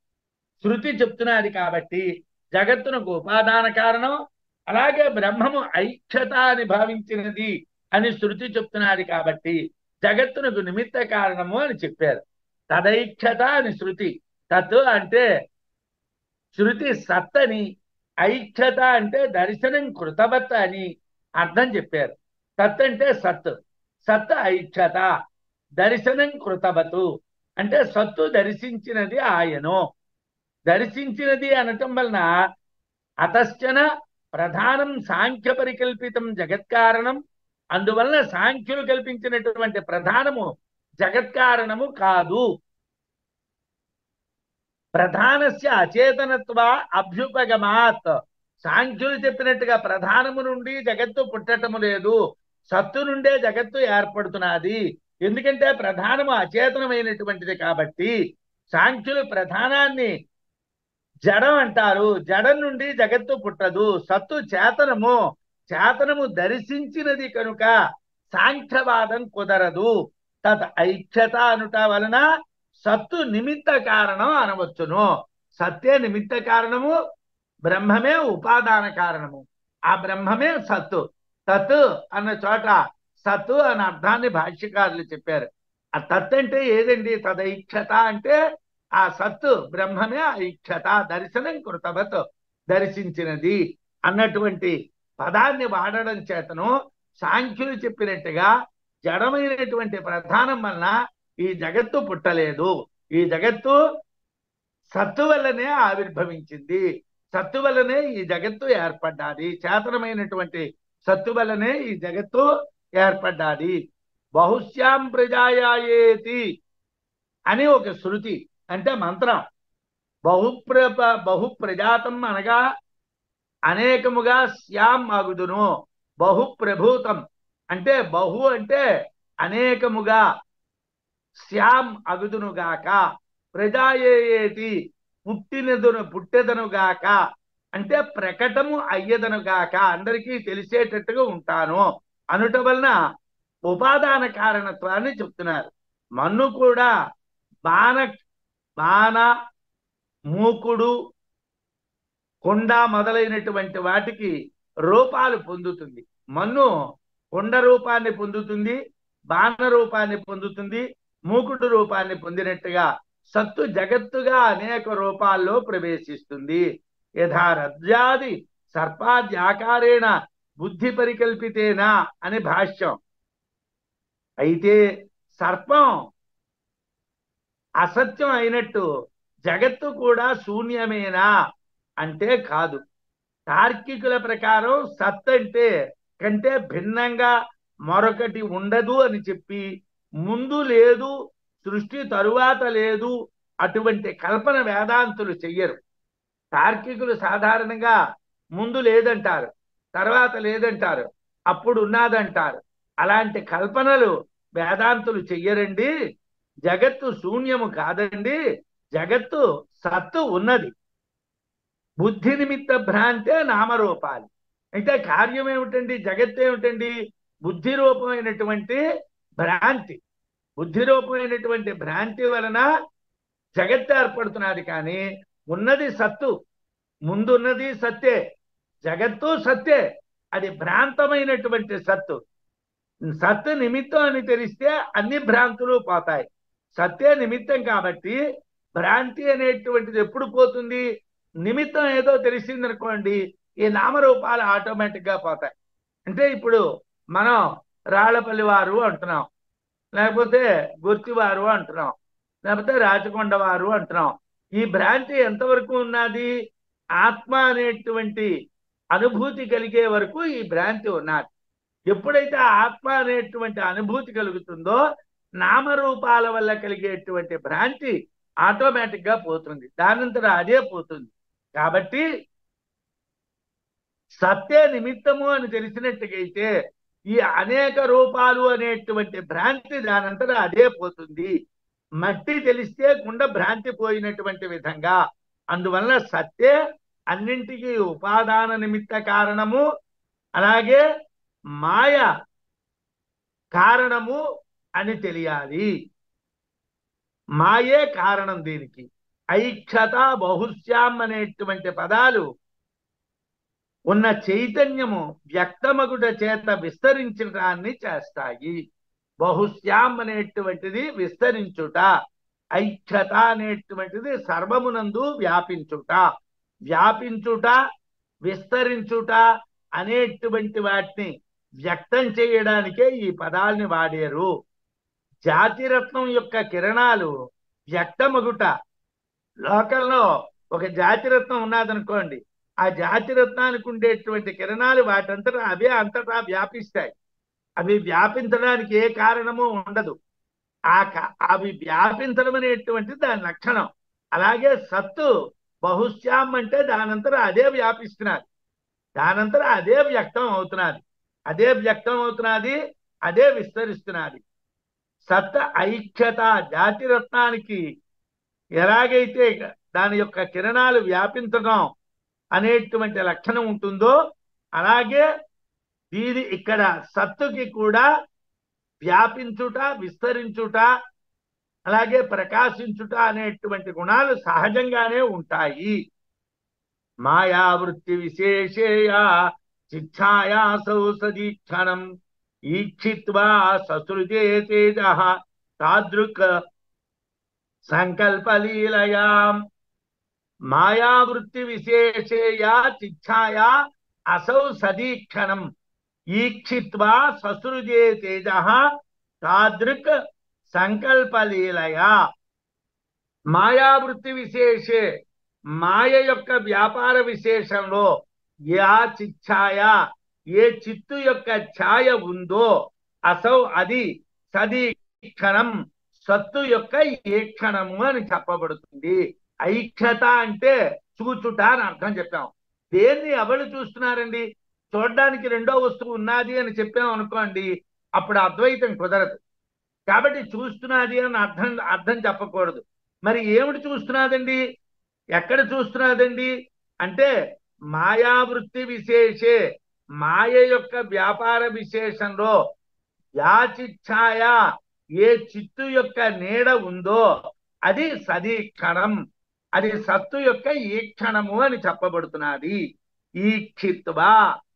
శృతి చెప్తున్నది కాబట్టి జగత్తునకు ఉపాదాన కారణం అలాగే బ్రహ్మము ఐక్యత అని భావించినది అని శృతి చెప్తున్నది కాబట్టి జగత్తునకు నిమిత్త కారణము అని చెప్పారు తదైక్యత అని శృతి తత్ అంటే శృతి సత్తని ఐక్యత అంటే దర్శనం కృతవత్ అని అర్థం చెప్పారు తత్ అంటే సత్ సత్ ఐక్యత దర్శనం కృతవతు అంటే సత్తు దర్శించినది ఆయను దర్శించినది అనటం వలన అతశ్చన ప్రధానం సాంఖ్య పరికల్పితం జగత్కారణం అందువలన సాంఖ్యులు కల్పించినటువంటి ప్రధానము జగత్కారణము కాదు ప్రధానస్య అచేతనత్వ అభ్యుపగమాత్ సాంఖ్యులు చెప్పినట్టుగా ప్రధానము నుండి జగత్తు పుట్టటము లేదు సత్తు నుండే జగత్తు ఏర్పడుతున్నది ఎందుకంటే ప్రధానము అచేతనమైనటువంటిది కాబట్టి సాంఖ్యులు ప్రధానాన్ని జడం అంటారు జడం నుండి జగత్తు పుట్టదు సత్తు చేతనము చేతనము దర్శించినది కనుక సాంఖ్యవాదం కుదరదు తద్ ఐక్యత అనుట వలన సత్తు నిమిత్త కారణం అనవచ్చును సత్యే నిమిత్త కారణము బ్రహ్మమే ఉపాదాన కారణము ఆ బ్రహ్మమే సత్తు తత్ అన్న చోట సత్తు అన్న అర్థాన్ని భాష్యకారులు చెప్పారు ఆ తత్ అంటే ఏదండి తదైక్షత అంటే ఆ సత్తు బ్రహ్మమే ఐక్షత దర్శనం కృతవత్ దర్శించినది అన్నటువంటి పదాన్ని వాడడం చేతను సాంఖ్యులు చెప్పినట్టుగా జడమైనటువంటి ప్రధానం వలన ఈ జగత్తు పుట్టలేదు ఈ జగత్తు సత్తు వల్లనే ఆవిర్భవించింది సత్తు వల్లనే ఈ జగత్తు ఏర్పడ్డాది చేతనమైనటువంటి సత్తు వల్లనే ఈ జగత్తు ఏర్పడ్డాది బహుశ్యాం ప్రజాయేతి అని ఒక శృతి అంటే మంత్రం బహుప్ర బహుప్రజాతం అనగా అనేకముగా శ్యాం అగుదును బహుప్రభూతం అంటే బహు అంటే అనేకముగా శ్యాం అగుదునుగాక ప్రజాయేటి పుట్టినదును పుట్టెదనుగాక అంటే ప్రకటము అయ్యదనుగాక అందరికీ తెలిసేటట్టుగా ఉంటాను అనుట వలన ఉపాదాన కారణత్వాన్ని చెప్తున్నారు మన్ను కూడా బాణ బాణ మూకుడు కొండ మొదలైనటువంటి వాటికి రూపాలు పొందుతుంది మన్ను కొండ రూపాన్ని పొందుతుంది బాణ రూపాన్ని పొందుతుంది మూకుడు రూపాన్ని పొందినట్టుగా సత్తు జగత్తుగా అనేక రూపాల్లో ప్రవేశిస్తుంది యథా రజ్జాది సర్పాది ఆకారేణ బుద్ధి పరికల్పితేనా అని భాష్యం అయితే సర్పం అసత్యం అయినట్టు జగత్తు కూడా శూన్యమేనా అంటే కాదు తార్కికుల ప్రకారం సత్ అంటే కంటే భిన్నంగా మరొకటి ఉండదు అని చెప్పి ముందు లేదు సృష్టి తరువాత లేదు అటువంటి కల్పన వేదాంతులు చెయ్యరు తార్కికులు సాధారణంగా ముందు లేదంటారు తర్వాత లేదంటారు అప్పుడు ఉన్నదంటారు అలాంటి కల్పనలు వేదాంతులు చెయ్యరండి జగత్తు శూన్యము కాదండి జగత్తు సత్తు ఉన్నది బుద్ధి నిమిత్త భ్రాంతే నామరూపాలు అయితే కార్యం ఏమిటండి జగత్ ఏమిటండి బుద్ధి రూపమైనటువంటి భ్రాంతి బుద్ధి రూపమైనటువంటి భ్రాంతి వలన జగత్ ఏర్పడుతున్నది కానీ ఉన్నది సత్తు ముందున్నది సత్తే జగత్తు సత్తే అది భ్రాంతమైనటువంటి సత్తు సత్తు నిమిత్తం అని తెలిస్తే అన్ని భ్రాంతులు పోతాయి సత్తే నిమిత్తం కాబట్టి భ్రాంతి అనేటువంటిది ఎప్పుడు పోతుంది నిమిత్తం ఏదో తెలిసింది అనుకోండి ఈ నామరూపాలు ఆటోమేటిక్ గా పోతాయి అంటే ఇప్పుడు మనం రాళ్లపల్లి వారు అంటున్నాం లేకపోతే గుర్తివారు అంటున్నాం లేకపోతే రాచకొండ వారు అంటున్నాం ఈ భ్రాంతి ఎంతవరకు ఉన్నది ఆత్మ అనేటువంటి అనుభూతి కలిగే వరకు ఈ భ్రాంతి ఉన్నది ఎప్పుడైతే ఆత్మ అనేటువంటి అనుభూతి కలుగుతుందో నామరూపాల వల్ల కలిగేటువంటి భ్రాంతి ఆటోమేటిక్ గా పోతుంది దానంతట అదే పోతుంది కాబట్టి సత్య నిమిత్తము అని తెలిసినట్టుగైతే ఈ అనేక రూపాలు అనేటువంటి భ్రాంతి దానంతట అదే పోతుంది మట్టి తెలిస్తే కుండ భ్రాంతి పోయినటువంటి విధంగా అందువల్ల సత్యే అన్నింటికి ఉపాదాన నిమిత్త కారణము అలాగే మాయ కారణము అని తెలియాలి మాయే కారణం దీనికి ఐక్షత బహుశ్యాం అనేటువంటి పదాలు ఉన్న చైతన్యము వ్యక్తమగుట చేత విస్తరించడాన్ని చేస్తాయి బహుశ్యాం అనేటువంటిది విస్తరించుట ఐక్షత అనేటువంటిది సర్వమునందు వ్యాపించుట వ్యాపించుట విస్తరించుట అనేటువంటి వాటిని వ్యక్తం చేయడానికే ఈ పదాల్ని వాడారు జాతిరత్నం యొక్క కిరణాలు వ్యక్తమగుట లోకంలో ఒక జాతిరత్నం ఉన్నదనుకోండి ఆ జాతిరత్నానికి ఉండేటువంటి కిరణాలు వాటంతటా అవే అంతటా వ్యాపిస్తాయి అవి వ్యాపించడానికి ఏ కారణము ఉండదు ఆ అవి వ్యాపించడం అనేటువంటి దాని లక్షణం అలాగే సత్తు బహుశ్యాం అంటే దానంతరం అదే వ్యాపిస్తున్నది దానంతరం అదే వ్యక్తం అవుతున్నది అదే వ్యక్తం అవుతున్నది అదే విస్తరిస్తున్నది సత్త ఐక్యత జాతిరత్నానికి ఎలాగైతే దాని యొక్క కిరణాలు వ్యాపించడం అనేటువంటి లక్షణం ఉంటుందో అలాగే దీని ఇక్కడ సత్తుకి కూడా వ్యాపించుట విస్తరించుట అలాగే ప్రకాశించుట అనేటువంటి గుణాలు సహజంగానే ఉంటాయి మాయావృత్తి విశేషేయ శిక్షాయాసౌ సదీక్షణం ఈక్షిత్వా ససృజే తేజ తాదృక్ సంకల్పలీలయాం మాయావృత్తి విశేషేయా చిచ్ఛాయా అసౌ సదీక్షణం ఈక్షిత్వా ససృజే తేజ తాదృక్ సంకల్పలీలయా మాయావృత్తి విశేషే మాయ యొక్క వ్యాపార విశేషంలో యా చిచ్ఛాయ ఏ చిత్తు యొక్క ఛాయ ఉందో అసౌ అది సదీక్షణం సత్తు యొక్క ఈక్షణము అని చెప్పబడుతుంది ఐక్షత అంటే చూచుట అని అర్థం చెప్పాం దేన్ని ఎవరు చూస్తున్నారండి చూడడానికి రెండో వస్తువు ఉన్నది అని చెప్పాం అనుకోండి అప్పుడు అద్వైతం కుదరదు కాబట్టి చూస్తున్నది అని అర్థం అర్థం చెప్పకూడదు మరి ఏమిటి చూస్తున్నదండి ఎక్కడ చూస్తున్నదండి అంటే మాయావృత్తి విశేషే మాయ యొక్క వ్యాపార విశేషంలో యాచిచ్ఛాయ ఏ చిత్తు యొక్క నీడ ఉందో అది సదీక్షణం అది సత్తు యొక్క ఈక్షణము అని చెప్పబడుతున్నది ఈక్షిత్వా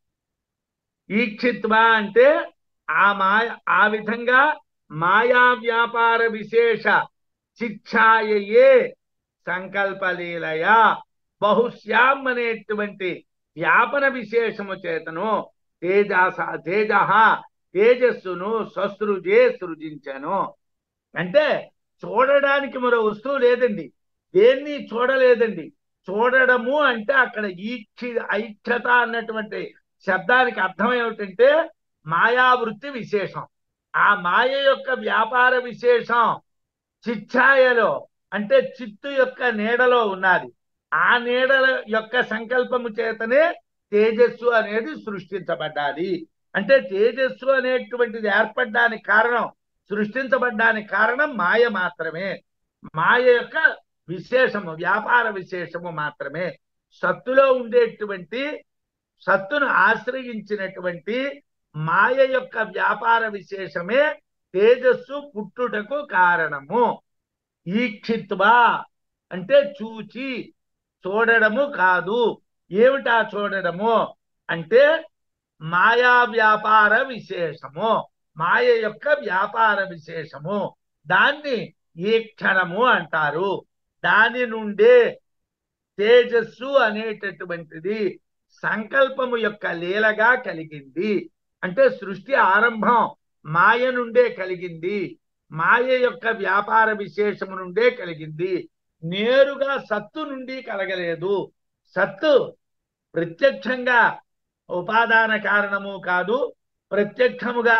ఈక్షిత్వా అంటే ఆ మాయ ఆ విధంగా మాయా వ్యాపార విశేష చిచ్ఛాయయే సంకల్పలీలయ బహుశ్యాం అనేటువంటి వ్యాపన విశేషము చేతను తేజాస తేజ తేజస్సును ససృజే సృజించను అంటే చూడడానికి మరో వస్తువు లేదండి దేన్ని చూడలేదండి చూడడము అంటే అక్కడ ఈక్షి ఐక్షత అన్నటువంటి శబ్దానికి అర్థం ఏమిటంటే మాయావృత్తి విశేషం ఆ మాయ యొక్క వ్యాపార విశేషం చిచ్ఛాయలో అంటే చిత్తు యొక్క నీడలో ఉన్నది ఆ నీడల యొక్క సంకల్పము చేతనే తేజస్సు అనేది సృష్టించబడ్డాది అంటే తేజస్సు అనేటువంటిది ఏర్పడడానికి కారణం సృష్టించబడ్డానికి కారణం మాయ మాత్రమే మాయ యొక్క విశేషము వ్యాపార విశేషము మాత్రమే సత్తులో ఉండేటువంటి సత్తును ఆశ్రయించినటువంటి మాయ యొక్క వ్యాపార విశేషమే తేజస్సు పుట్టుటకు కారణము ఈక్షిత్వా అంటే చూచి చూడడము కాదు ఏమిటా చూడడము అంటే మాయా వ్యాపార విశేషము మాయ యొక్క వ్యాపార విశేషము దాన్ని ఈక్షణము అంటారు దాని నుండే తేజస్సు అనేటటువంటిది సంకల్పము యొక్క లీలగా కలిగింది అంటే సృష్టి ఆరంభం మాయ నుండే కలిగింది మాయ యొక్క వ్యాపార విశేషము నుండే కలిగింది నేరుగా సత్తు నుండి కలగలేదు సత్తు ప్రత్యక్షంగా ఉపాదాన కారణము కాదు ప్రత్యక్షముగా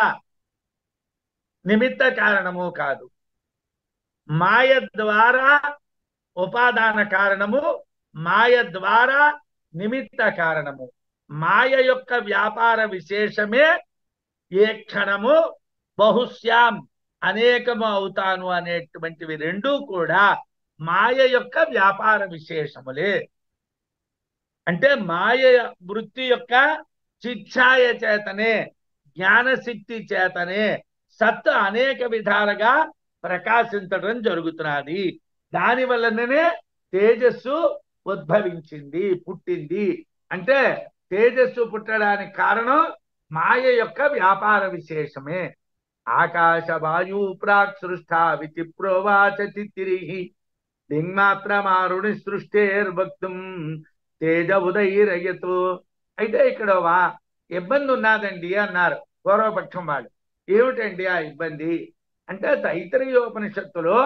నిమిత్త కారణము కాదు మాయ ద్వారా ఉపాదాన కారణము మాయ ద్వారా నిమిత్త కారణము మాయ యొక్క వ్యాపార విశేషమే ఏ క్షణము బహుశ్యాం అనేకము అవుతాను అనేటువంటివి రెండూ కూడా మాయ యొక్క వ్యాపార విశేషములే అంటే మాయ వృత్తి యొక్క చిచ్ఛాయ చేతనే జ్ఞానశక్తి చేతనే సత్ అనేక విధాలుగా ప్రకాశించడం జరుగుతున్నది దాని వల్లనే తేజస్సు ఉద్భవించింది పుట్టింది అంటే తేజస్సు పుట్టడానికి కారణం మాయ యొక్క వ్యాపార విశేషమే ఆకాశ వాయు ప్రాక్ సృష్ట వితి ప్రోవాచ తిరిగి దింగ్మాత్రమారుణి సృష్టేర్భక్తుం తేజ ఉదయిరయతు అయితే ఇక్కడ వా ఇబ్బంది ఉన్నదండి అన్నారు పూర్వపక్షం వాళ్ళు ఏమిటండి ఆ ఇబ్బంది అంటే తైతరీయోపనిషత్తులో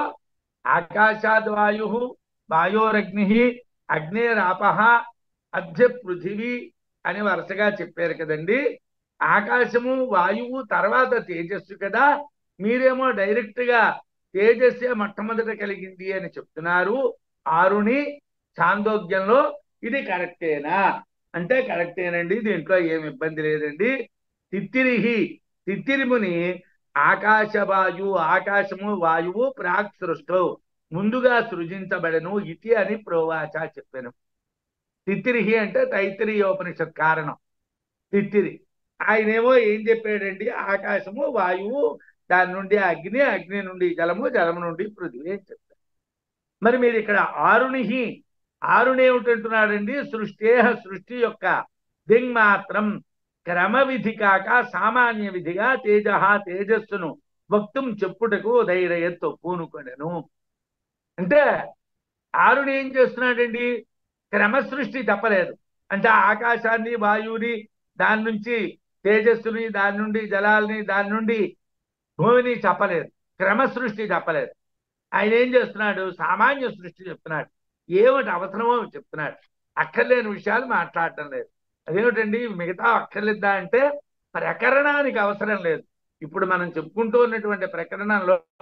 ఆకాశాద్ వాయు వాయోరగ్ని అగ్నేరాప అధ్య పృథివీ అని వరుసగా చెప్పారు కదండి ఆకాశము వాయువు తర్వాత తేజస్సు కదా మీరేమో డైరెక్ట్ గా తేజస్సే మొట్టమొదట కలిగింది అని చెప్తున్నారు ఆరుని చాందోగ్యంలో ఇది కరెక్టేనా అంటే కరెక్టేనండి దీంట్లో ఏమి ఇబ్బంది లేదండి తిత్తిరిహి తిత్తిరిముని ఆకాశ వాయువు ఆకాశము వాయువు ప్రాక్ సృష్టో ముందుగా సృజించబడను ఇతి అని ప్రోవాచ చెప్పాను తిత్తిరిహి అంటే తైత్తిరీయోపనిషత్ కారణం తిత్తిరి ఆయనేమో ఏం చెప్పాడండి ఆకాశము వాయువు దాని నుండి అగ్ని అగ్ని నుండి జలము జలము నుండి పృథివీ అని చెప్పారు మరి మీరు ఇక్కడ ఆరునిహి ఆరుని ఏమిటంటున్నాడండి సృష్టేహ సృష్టి యొక్క దింగ్ మాత్రం క్రమ విధి కాక సామాన్య విధిగా తేజ తేజస్సును భక్తుం చెప్పుటకు ధైర్యత్తు పూనుకొనెను అంటే ఆరుని ఏం చేస్తున్నాడండి క్రమ సృష్టి తప్పలేదు అంటే ఆకాశాన్ని వాయువుని దాని నుంచి తేజస్సుని దాని నుండి జలాల్ని దాని నుండి భూమిని చెప్పలేదు క్రమ సృష్టి చెప్పలేదు ఆయన ఏం చేస్తున్నాడు సామాన్య సృష్టి చెప్తున్నాడు ఏమిటి అవసరమో చెప్తున్నాడు అక్కర్లేని విషయాలు మాట్లాడటం లేదు అదేమిటండి మిగతా అక్కర్లేదా అంటే ప్రకరణానికి అవసరం లేదు ఇప్పుడు మనం చెప్పుకుంటూ ఉన్నటువంటి ప్రకరణంలో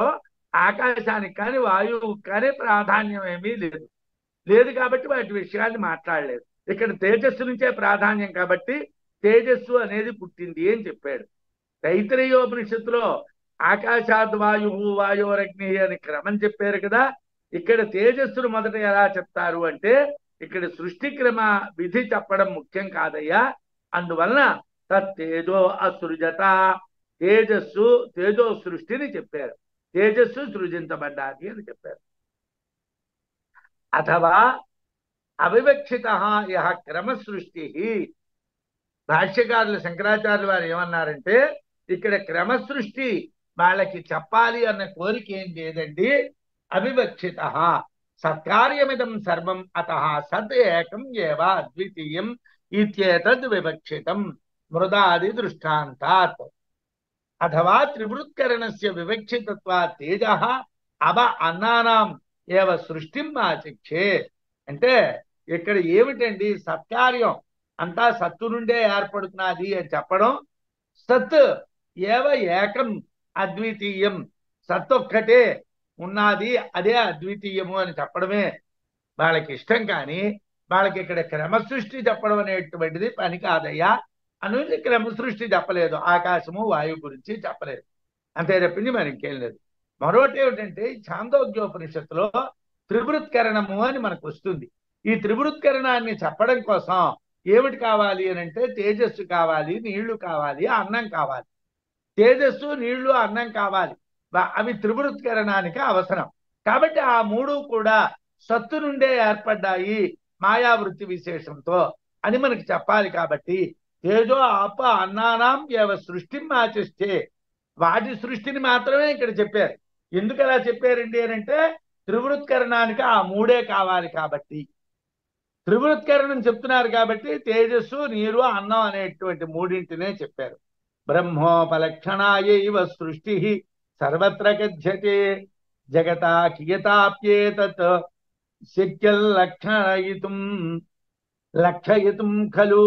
ఆకాశానికి కానీ వాయువుకి కానీ ప్రాధాన్యం ఏమీ లేదు లేదు కాబట్టి వాటి విషయాన్ని మాట్లాడలేదు ఇక్కడ తేజస్సు నుంచే ప్రాధాన్యం కాబట్టి తేజస్సు అనేది పుట్టింది అని చెప్పాడు తైత్రేయోపనిషత్తులో ఆకాశాద్ వాయు వాయురగ్ని అని క్రమం చెప్పారు కదా ఇక్కడ తేజస్సును మొదట ఎలా చెప్తారు అంటే ఇక్కడ సృష్టి క్రమ విధి చెప్పడం ముఖ్యం కాదయ్యా అందువలన తేజో అసృజత తేజస్సు తేజో సృష్టిని చెప్పారు తేజస్సు సృజించబడ్డాది అని చెప్పారు అథవా అవివక్షిత యహ క్రమ సృష్టి భాష్యకారులు శంకరాచార్యులు వారు ఏమన్నారంటే ఇక్కడ క్రమ సృష్టి వాళ్ళకి చెప్పాలి అన్న కోరిక ఏం లేదండి అవివక్షిత సత్కార్యమిదం సర్వం అత సత్ ఏకం ఏవ అద్వితీయం ఇత్యేతద్ వివక్షితం మృదాది దృష్టాంతాత్ అథవా త్రివృత్కరణస్య వివక్షితత్వా తేజ అవ అన్నానాం ఏవ సృష్టిం ఆచక్షే అంటే ఇక్కడ ఏమిటండి సత్కార్యం అంతా సత్తు నుండే ఏర్పడుతున్నది అని చెప్పడం సత్ ఏవ ఏకం అద్వితీయం సత్ ఒక్కటే ఉన్నది అదే అద్వితీయము అని చెప్పడమే వాళ్ళకి ఇష్టం కానీ వాళ్ళకి ఇక్కడ క్రమసృష్టి చెప్పడం అనేటువంటిది పని కాదయ్యా అనేది క్రమసృష్టి చెప్పలేదు ఆకాశము వాయువు గురించి చెప్పలేదు అంతే తప్పింది మరి ఇంకేం లేదు మరొకటి ఏమిటంటే ఛాందోగ్యోపనిషత్తులో త్రివృత్కరణము అని మనకు వస్తుంది ఈ త్రివృత్కరణాన్ని చెప్పడం కోసం ఏమిటి కావాలి అని అంటే తేజస్సు కావాలి నీళ్లు కావాలి అన్నం కావాలి తేజస్సు నీళ్లు అన్నం కావాలి అవి త్రివృత్కరణానికి అవసరం కాబట్టి ఆ మూడు కూడా సత్తు నుండే ఏర్పడ్డాయి మాయావృత్తి విశేషంతో అని మనకి చెప్పాలి కాబట్టి తేజో ఆప అన్నానాం ఏవ సృష్టిని ఆచిస్తే వాటి సృష్టిని మాత్రమే ఇక్కడ చెప్పారు ఎందుకు అలా చెప్పారండి అని అంటే త్రివృత్కరణానికి ఆ మూడే కావాలి కాబట్టి త్రివృత్కరణం చెప్తున్నారు కాబట్టి తేజస్సు నీరు అన్నం అనేటువంటి మూడింటినే చెప్పారు బ్రహ్మోపలక్షణాయైవ సృష్టి సర్వత్ర గచ్చతే జగతా కియతాప్యేతత్ శక్యల్లక్షణయితుం లక్షయితుం ఖలు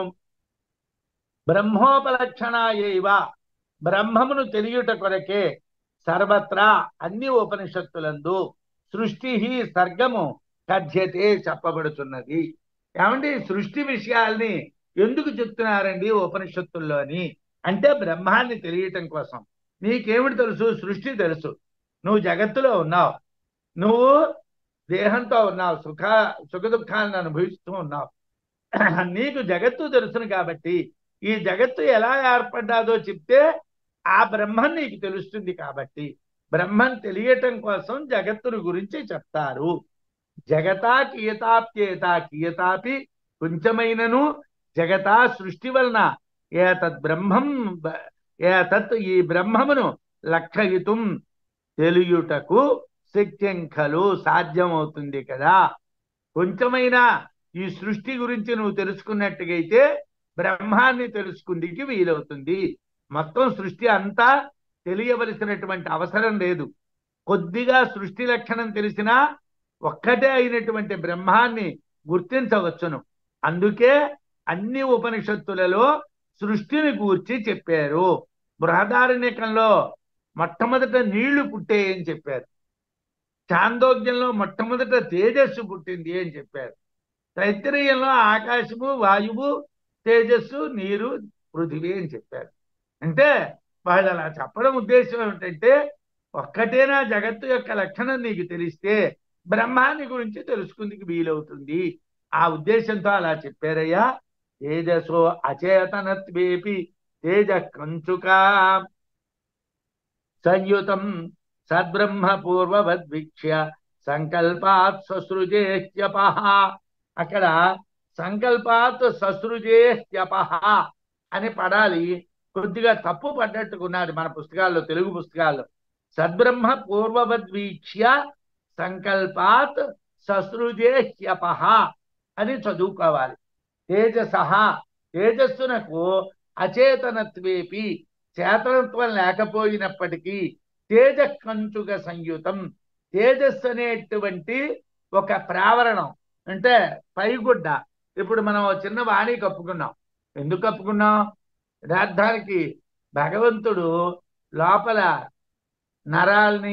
బ్రహ్మోపలక్షణాయైవ బ్రహ్మమును తెలియుట కొరకే సర్వత్రా అన్ని ఉపనిషత్తులందు సృష్టి సర్గము కథ్యతే చెప్పబడుతున్నది ఏమండి సృష్టి విషయాల్ని ఎందుకు చెప్తున్నారండి ఉపనిషత్తుల్లోని అంటే బ్రహ్మాన్ని తెలియటం కోసం నీకేమిటి తెలుసు సృష్టి తెలుసు నువ్వు జగత్తులో ఉన్నావు నువ్వు దేహంతో ఉన్నావు సుఖ సుఖ దుఃఖాలను అనుభవిస్తూ ఉన్నావు నీకు జగత్తు తెలుసును కాబట్టి ఈ జగత్తు ఎలా ఏర్పడ్డాదో చెప్తే ఆ బ్రహ్మం నీకు తెలుస్తుంది కాబట్టి బ్రహ్మం తెలియటం కోసం జగత్తుని గురించి చెప్తారు జగతా కియతాప్యేత కియతాపి కొంచెమైనను జగతా సృష్టి వలన ఏతద్ బ్రహ్మం ఏతత్ ఈ బ్రహ్మమును లక్షయితం తెలియుటకు శక్యం ఖలు సాధ్యమవుతుంది కదా కొంచెమైనా ఈ సృష్టి గురించి నువ్వు తెలుసుకున్నట్టుగైతే బ్రహ్మాన్ని తెలుసుకుందికి వీలవుతుంది మొత్తం సృష్టి అంతా తెలియవలసినటువంటి అవసరం లేదు కొద్దిగా సృష్టి లక్షణం తెలిసినా ఒక్కటే అయినటువంటి బ్రహ్మాన్ని గుర్తించవచ్చును అందుకే అన్ని ఉపనిషత్తులలో సృష్టిని గూర్చి చెప్పారు బృహదారణ్యకంలో మొట్టమొదట నీళ్లు పుట్టేయని చెప్పారు చాందోగ్యంలో మొట్టమొదట తేజస్సు పుట్టింది అని చెప్పారు తైత్రీయంలో ఆకాశము వాయువు తేజస్సు నీరు పృథివీ అని చెప్పారు అంటే వాళ్ళు అలా చెప్పడం ఉద్దేశం ఏమిటంటే ఒక్కటేనా జగత్తు యొక్క లక్షణం నీకు తెలిస్తే బ్రహ్మాన్ని గురించి తెలుసుకుందికి వీలవుతుంది ఆ ఉద్దేశంతో అలా చెప్పారయ్యా తేజసో అచేతనత్వేపి తేజ కంచుకా సంయుతం సద్బ్రహ్మ పూర్వవద్వీక్ష్య సంకల్పాత్ ససృజేహ్యప అక్కడ సంకల్పాత్ ససృజేహ్యప అని పడాలి కొద్దిగా తప్పు పడ్డట్టుకున్నది మన పుస్తకాల్లో తెలుగు పుస్తకాల్లో సద్బ్రహ్మ పూర్వవద్వీక్ష్య సంకల్పాత్ ససృజేహ్యప అని చదువుకోవాలి తేజస తేజస్సునకు అచేతనత్వేపి చేతనత్వం లేకపోయినప్పటికీ తేజ కంచుక సంయుతం తేజస్సు అనేటువంటి ఒక ప్రావరణం అంటే పైగుడ్డ ఇప్పుడు మనం చిన్న వాణి కప్పుకున్నాం ఎందుకు కప్పుకున్నాం యథార్థానికి భగవంతుడు లోపల నరాల్ని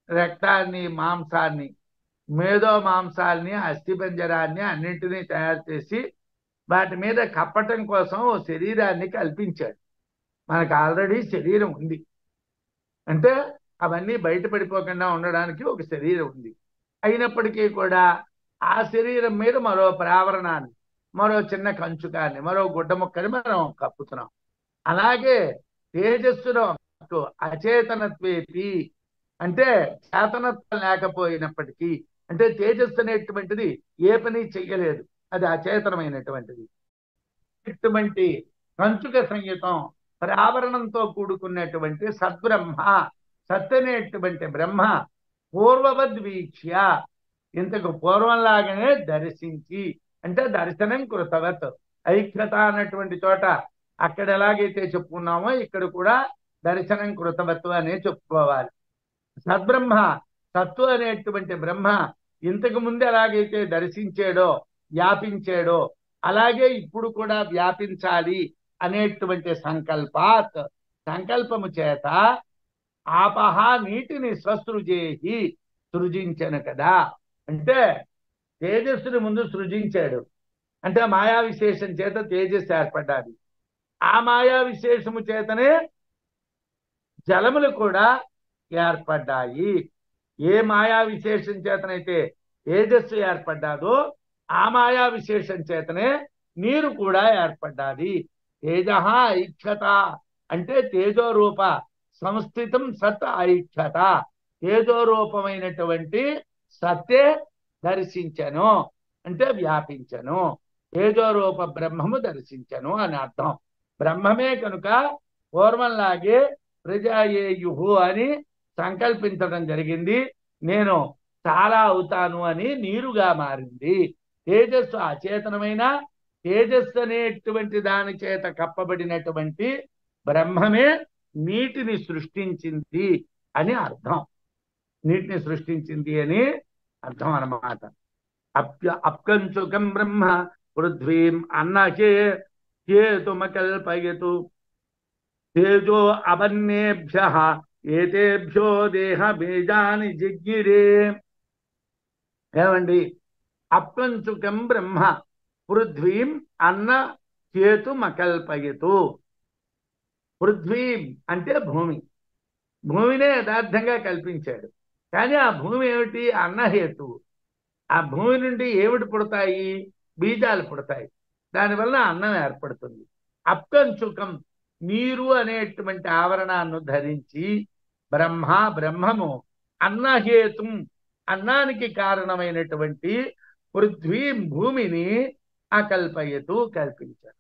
రక్తాన్ని మాంసాన్ని మేధో మాంసాల్ని అస్థిపంజరాన్ని అన్నింటినీ తయారు చేసి వాటి మీద కప్పటం కోసం ఓ శరీరాన్ని కల్పించాడు మనకు ఆల్రెడీ శరీరం ఉంది అంటే అవన్నీ బయటపడిపోకుండా ఉండడానికి ఒక శరీరం ఉంది అయినప్పటికీ కూడా ఆ శరీరం మీద మరో ప్రావరణాన్ని మరో చిన్న కంచుకాన్ని మరో గుడ్డ ముక్కని మనం కప్పుతున్నాం అలాగే తేజస్సులో అచేతనత్వేపి అంటే చేతనత్వం లేకపోయినప్పటికీ అంటే తేజస్సు అనేటువంటిది ఏ పని చెయ్యలేదు అది అచేతనమైనటువంటిది ఇటువంటి కంచుక సంయుతం ప్రావరణంతో కూడుకున్నటువంటి సద్బ్రహ్మ సత్ అనేటువంటి బ్రహ్మ పూర్వవద్వీక్ష్య ఇంతకు పూర్వంలాగానే దర్శించి అంటే దర్శనం కృతవత్ ఐక్యత అన్నటువంటి చోట అక్కడ ఎలాగైతే చెప్పుకున్నామో ఇక్కడ కూడా దర్శనం కృతవత్తు అనే చెప్పుకోవాలి సద్బ్రహ్మ సత్తు అనేటువంటి బ్రహ్మ ఇంతకు ముందు ఎలాగైతే దర్శించాడో వ్యాపించాడో అలాగే ఇప్పుడు కూడా వ్యాపించాలి అనేటువంటి సంకల్పాత్ సంకల్పము చేత ఆపహ నీటిని స్వసృజేహి సృజించను కదా అంటే తేజస్సుని ముందు సృజించాడు అంటే మాయా విశేషం చేత తేజస్సు ఏర్పడ్డాది ఆ మాయా విశేషము చేతనే జలములు కూడా ఏర్పడ్డాయి ఏ మాయా విశేషం చేతనైతే తేజస్సు ఏర్పడ్డాదో ఆ మాయా విశేషం చేతనే నీరు కూడా ఏర్పడ్డాది తేజ ఐక్షత అంటే తేజోరూప సంస్థితం సత్ ఐక్షత తేజోరూపమైనటువంటి సత్తే దర్శించను అంటే వ్యాపించను తేజోరూప బ్రహ్మము దర్శించను అని అర్థం బ్రహ్మమే కనుక పూర్వంలాగే ప్రజాయేయుహు అని సంకల్పించడం జరిగింది నేను చాలా అవుతాను అని నీరుగా మారింది తేజస్సు అచేతనమైన తేజస్సు అనేటువంటి దాని చేత కప్పబడినటువంటి బ్రహ్మమే నీటిని సృష్టించింది అని అర్థం నీటిని సృష్టించింది అని అర్థం అన్నమాట అప్య అప్కంచుకం బ్రహ్మ పృథ్వీం అన్నచే చేతుమకల్పయతు తేజో అవన్నేభ్య ఏతేభ్యో దేహ బీజాని జిగ్గిరే ఏమండి అప్కంచుకం బ్రహ్మ పృథ్వీం అన్న చేతుమకల్పయతు పృథ్వీం అంటే భూమి భూమినే యథార్థంగా కల్పించాడు కానీ ఆ భూమి ఏమిటి అన్నహేతు ఆ భూమి నుండి ఏమిటి పుడతాయి బీజాలు పుడతాయి దానివల్ల అన్నం ఏర్పడుతుంది అప్కంచుకం నీరు అనేటువంటి ఆవరణాన్ని ధరించి బ్రహ్మ బ్రహ్మము అన్నహేతుం అన్నానికి కారణమైనటువంటి పృథ్వీ భూమిని అకల్పయతు కల్పించారు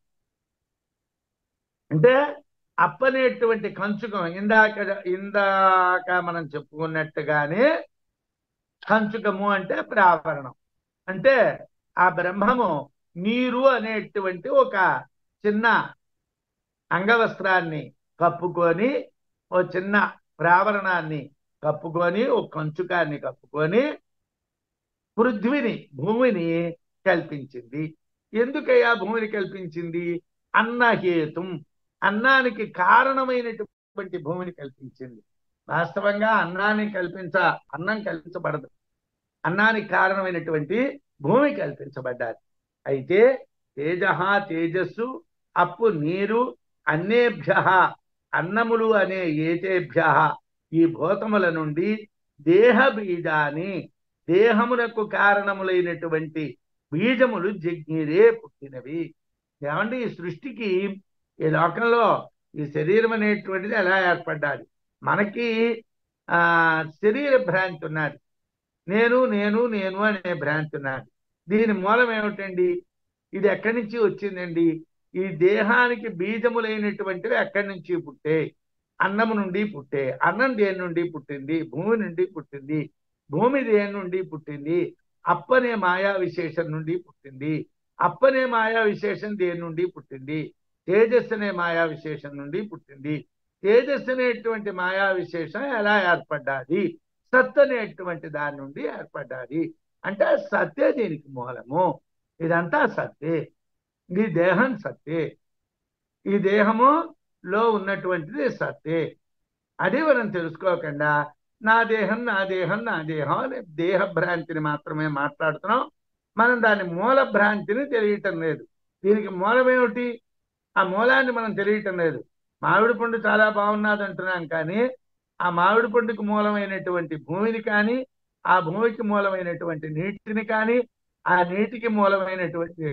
అంటే అప్పనేటువంటి కంచుకం ఇందాక ఇందాక మనం చెప్పుకున్నట్టుగానే కంచుకము అంటే ప్రావరణం అంటే ఆ బ్రహ్మము నీరు అనేటువంటి ఒక చిన్న అంగవస్త్రాన్ని కప్పుకొని ఓ చిన్న ప్రావరణాన్ని కప్పుకొని ఓ కంచుకాన్ని కప్పుకొని పృథ్వీని భూమిని కల్పించింది ఎందుకయ్యా భూమిని కల్పించింది అన్నహేతుం అన్నానికి కారణమైనటువంటి భూమిని కల్పించింది వాస్తవంగా అన్నాన్ని కల్పించ అన్నం కల్పించబడదు అన్నానికి కారణమైనటువంటి భూమి కల్పించబడ్డాది అయితే తేజ తేజస్సు అప్పు నీరు అన్నేభ్య అన్నములు అనే ఏతేభ్య ఈ భూతముల నుండి దేహ బీజాని దేహమునకు కారణములైనటువంటి బీజములు జగ్గిరే పుట్టినవి ఏమండి ఈ సృష్టికి ఈ లోకంలో ఈ శరీరం అనేటువంటిది ఎలా ఏర్పడ్డాది మనకి ఆ శరీర భ్రాంతి ఉన్నది నేను నేను నేను అనే భ్రాంతి ఉన్నది దీని మూలం ఏమిటండి ఇది ఎక్కడి నుంచి వచ్చిందండి ఈ దేహానికి బీజములైనటువంటివి ఎక్కడి నుంచి పుట్టే అన్నము నుండి పుట్టే అన్నం దేని నుండి పుట్టింది భూమి నుండి పుట్టింది భూమి దేని నుండి పుట్టింది అప్పనే మాయా విశేషం నుండి పుట్టింది అప్పనే మాయా విశేషం దేని నుండి పుట్టింది తేజస్సు అనే మాయా విశేషం నుండి పుట్టింది తేజస్సు అనేటువంటి మాయా విశేషం ఎలా ఏర్పడ్డాది సత్ అనేటువంటి దాని నుండి ఏర్పడ్డాది అంటే సత్తే దీనికి మూలము ఇదంతా సత్తే ఈ దేహం సత్తే ఈ దేహములో ఉన్నటువంటిది సత్తే అది మనం తెలుసుకోకుండా నా దేహం నా దేహం నా దేహం అనే దేహ భ్రాంతిని మాత్రమే మాట్లాడుతున్నాం మనం దాని మూల భ్రాంతిని తెలియటం లేదు దీనికి మూలమేమిటి ఆ మూలాన్ని మనం తెలియటం లేదు మామిడి పండు చాలా బాగున్నది అంటున్నాం కానీ ఆ మామిడి పండుకు మూలమైనటువంటి భూమిని కానీ ఆ భూమికి మూలమైనటువంటి నీటిని కానీ ఆ నీటికి మూలమైనటువంటి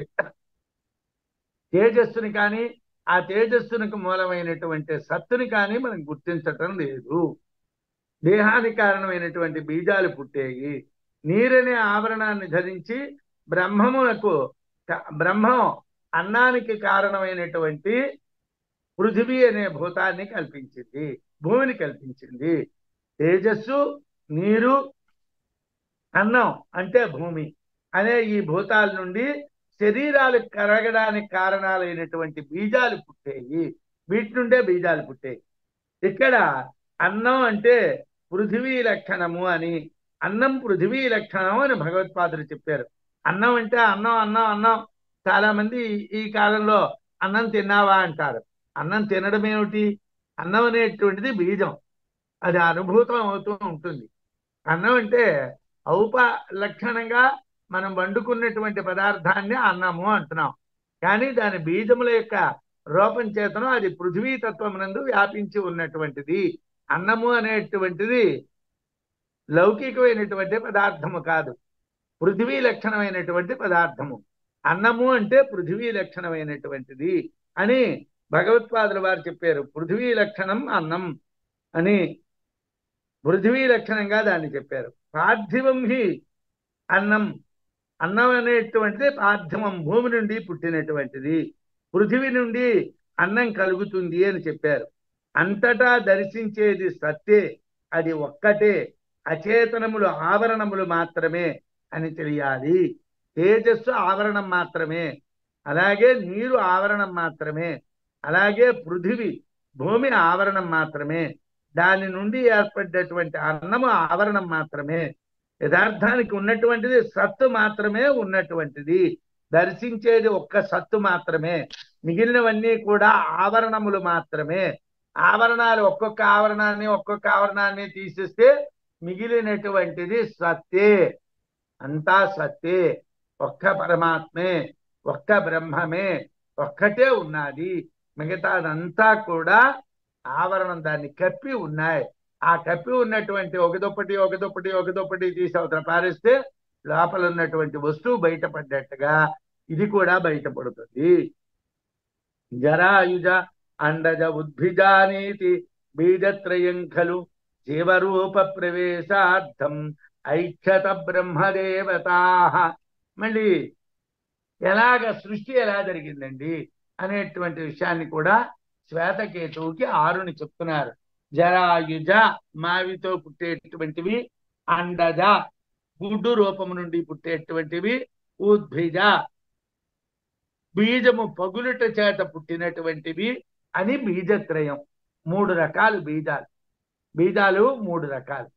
తేజస్సుని కానీ ఆ తేజస్సునికి మూలమైనటువంటి సత్తుని కానీ మనం గుర్తించటం లేదు దేహానికి కారణమైనటువంటి బీజాలు పుట్టేయి నీరనే ఆవరణాన్ని ధరించి బ్రహ్మమునకు క- బ్రహ్మం అన్నానికి కారణమైనటువంటి పృథివీ అనే భూతాన్ని కల్పించింది భూమిని కల్పించింది తేజస్సు నీరు అన్నం అంటే భూమి అనే ఈ భూతాల నుండి శరీరాలు కరగడానికి కారణాలైనటువంటి బీజాలు పుట్టేయి వీటి నుండే బీజాలు పుట్టాయి ఇక్కడ అన్నం అంటే పృథివీ లక్షణము అని అన్నం పృథివీ లక్షణం అని భగవత్పాదులు చెప్పారు అన్నం అంటే అన్నం అన్నం అన్నం చాలా మంది ఈ- ఈ కాలంలో అన్నం తిన్నావా అంటారు అన్నం తినడం ఏమిటి అన్నం అనేటువంటిది బీజం అది అనుభూతం అవుతూ ఉంటుంది అన్నం అంటే ఔప లక్షణంగా మనం వండుకున్నటువంటి పదార్థాన్ని అన్నము అంటున్నాం కానీ దాని బీజముల యొక్క రూపం చేతను అది పృథ్వీ తత్వం నందు వ్యాపించి ఉన్నటువంటిది అన్నము అనేటువంటిది లౌకికమైనటువంటి పదార్థము కాదు పృథివీ లక్షణమైనటువంటి పదార్థము అన్నము అంటే పృథివీ లక్షణమైనటువంటిది అని భగవత్పాదులు వారు చెప్పారు పృథివీ లక్షణం అన్నం అని పృథివీ లక్షణంగా దాన్ని చెప్పారు పార్థివం హి అన్నం అన్నం అనేటువంటిది పార్థివం భూమి నుండి పుట్టినటువంటిది పృథివీ నుండి అన్నం కలుగుతుంది అని చెప్పారు అంతటా దర్శించేది సత్తే అది ఒక్కటే అచేతనములు ఆవరణములు మాత్రమే అని తెలియాలి తేజస్సు ఆవరణం మాత్రమే అలాగే నీరు ఆవరణం మాత్రమే అలాగే పృథివి భూమి ఆవరణం మాత్రమే దాని నుండి ఏర్పడ్డటువంటి అన్నము ఆవరణం మాత్రమే యథార్థానికి ఉన్నటువంటిది సత్తు మాత్రమే ఉన్నటువంటిది దర్శించేది ఒక్క సత్తు మాత్రమే మిగిలినవన్నీ కూడా ఆవరణములు మాత్రమే ఆవరణాలు ఒక్కొక్క ఆవరణాన్ని ఒక్కొక్క ఆవరణాన్ని తీసేస్తే మిగిలినటువంటిది సత్తే అంతా సత్తే ఒక్క పరమాత్మే ఒక్క బ్రహ్మమే ఒక్కటే ఉన్నది మిగతాదంతా కూడా ఆవరణం దాన్ని కప్పి ఉన్నాయి ఆ కప్పి ఉన్నటువంటి ఒకదొప్పటి ఒకదొప్పటి ఒకదొప్పటి తీసి అవతల పారేస్తే లోపల ఉన్నటువంటి వస్తువు బయటపడ్డట్టుగా ఇది కూడా బయటపడుతుంది జరాయుజ అండజ ఉద్భిజానీతి బీజత్రయం ఖలు జీవరూప ప్రవేశార్థం ఐక్షత బ్రహ్మదేవతా మళ్ళీ ఎలాగ సృష్టి ఎలా జరిగిందండి అనేటువంటి విషయాన్ని కూడా శ్వేతకేతువుకి ఆరుని చెప్తున్నారు జరాయుజ మావితో పుట్టేటువంటివి అండజ గుడ్డు రూపము నుండి పుట్టేటువంటివి ఉద్భిజ బీజము పగులుట చేత పుట్టినటువంటివి అని బీజత్రయం మూడు రకాలు బీజాలు బీజాలు మూడు రకాలు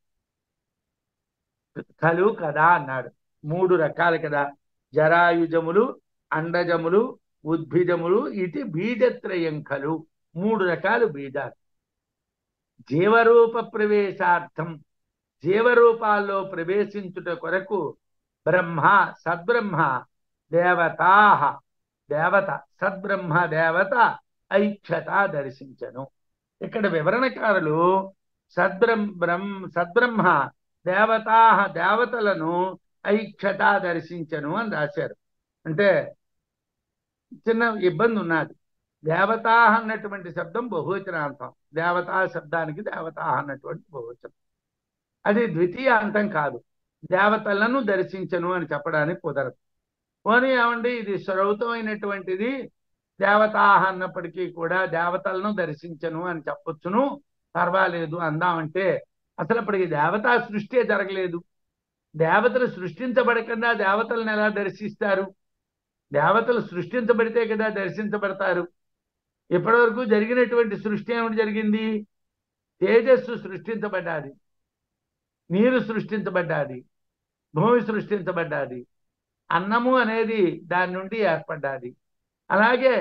కలు కదా అన్నాడు మూడు రకాలు కదా జరాయుజములు అండజములు ఉద్భిజములు ఇది బీజత్రయం కలు మూడు రకాలు బీజాలు జీవరూప ప్రవేశార్థం జీవరూపాల్లో ప్రవేశించుట కొరకు బ్రహ్మ సద్బ్రహ్మ దేవతా దేవత సద్బ్రహ్మ దేవత ఐక్షత దర్శించను ఇక్కడ వివరణకారులు సద్బ్రహ్మ బ్రహ్మ సద్బ్రహ్మ దేవతా దేవతలను ఐక్షత దర్శించను అని రాశారు అంటే చిన్న ఇబ్బంది ఉన్నది దేవతా అన్నటువంటి శబ్దం బహువచనాంతం దేవతా శబ్దానికి దేవతా అన్నటువంటి బహువచనం అది ద్వితీయ అంతం కాదు దేవతలను దర్శించను అని చెప్పడానికి కుదరదు పోనీ ఏమండి ఇది శ్రౌతమైనటువంటిది దేవతా అన్నప్పటికీ కూడా దేవతలను దర్శించను అని చెప్పొచ్చును పర్వాలేదు అందామంటే అసలు అప్పటికి దేవతా సృష్టి జరగలేదు దేవతలు సృష్టించబడకుండా దేవతలను ఎలా దర్శిస్తారు దేవతలు సృష్టించబడితే కదా దర్శించబడతారు ఇప్పటివరకు జరిగినటువంటి సృష్టి ఏమిటి జరిగింది తేజస్సు సృష్టించబడ్డాది నీరు సృష్టించబడ్డాది భూమి సృష్టించబడ్డాది అన్నము అనేది దాని నుండి ఏర్పడ్డాది అలాగే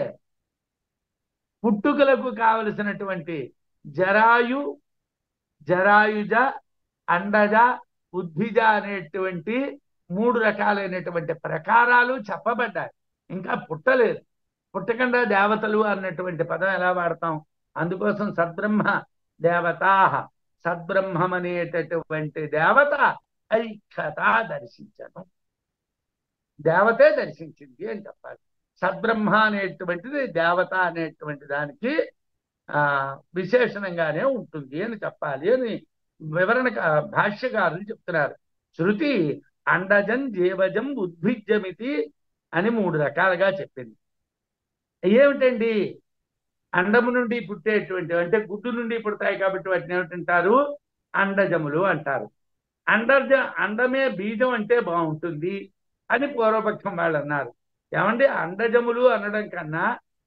పుట్టుకలకు కావలసినటువంటి జరాయు జరాయుజ అండజ ఉద్భిజ అనేటువంటి మూడు రకాలైనటువంటి ప్రకారాలు చెప్పబడ్డాయి ఇంకా పుట్టలేదు పుట్టకుండా దేవతలు అన్నటువంటి పదం ఎలా వాడతాం అందుకోసం సద్బ్రహ్మ దేవతా సద్బ్రహ్మం అనేటటువంటి దేవత ఐక్యత దర్శించను దేవతే దర్శించింది అని చెప్పాలి సద్బ్రహ్మ అనేటువంటిది దేవత అనేటువంటి దానికి ఆ విశేషణంగానే ఉంటుంది అని చెప్పాలి అని వివరణ భాష్యకారులు చెప్తున్నారు శృతి అండజం జీవజం ఉద్భిజ్యమితి అని మూడు రకాలుగా చెప్పింది ఏమిటండి అండము నుండి పుట్టేటువంటి అంటే గుడ్డు నుండి పుడతాయి కాబట్టి వాటిని ఏమిటంటారు అండజములు అంటారు అండర్జ అండమే బీజం అంటే బాగుంటుంది అని పూర్వపక్షం వాళ్ళు అన్నారు ఏమండి అండజములు అనడం కన్నా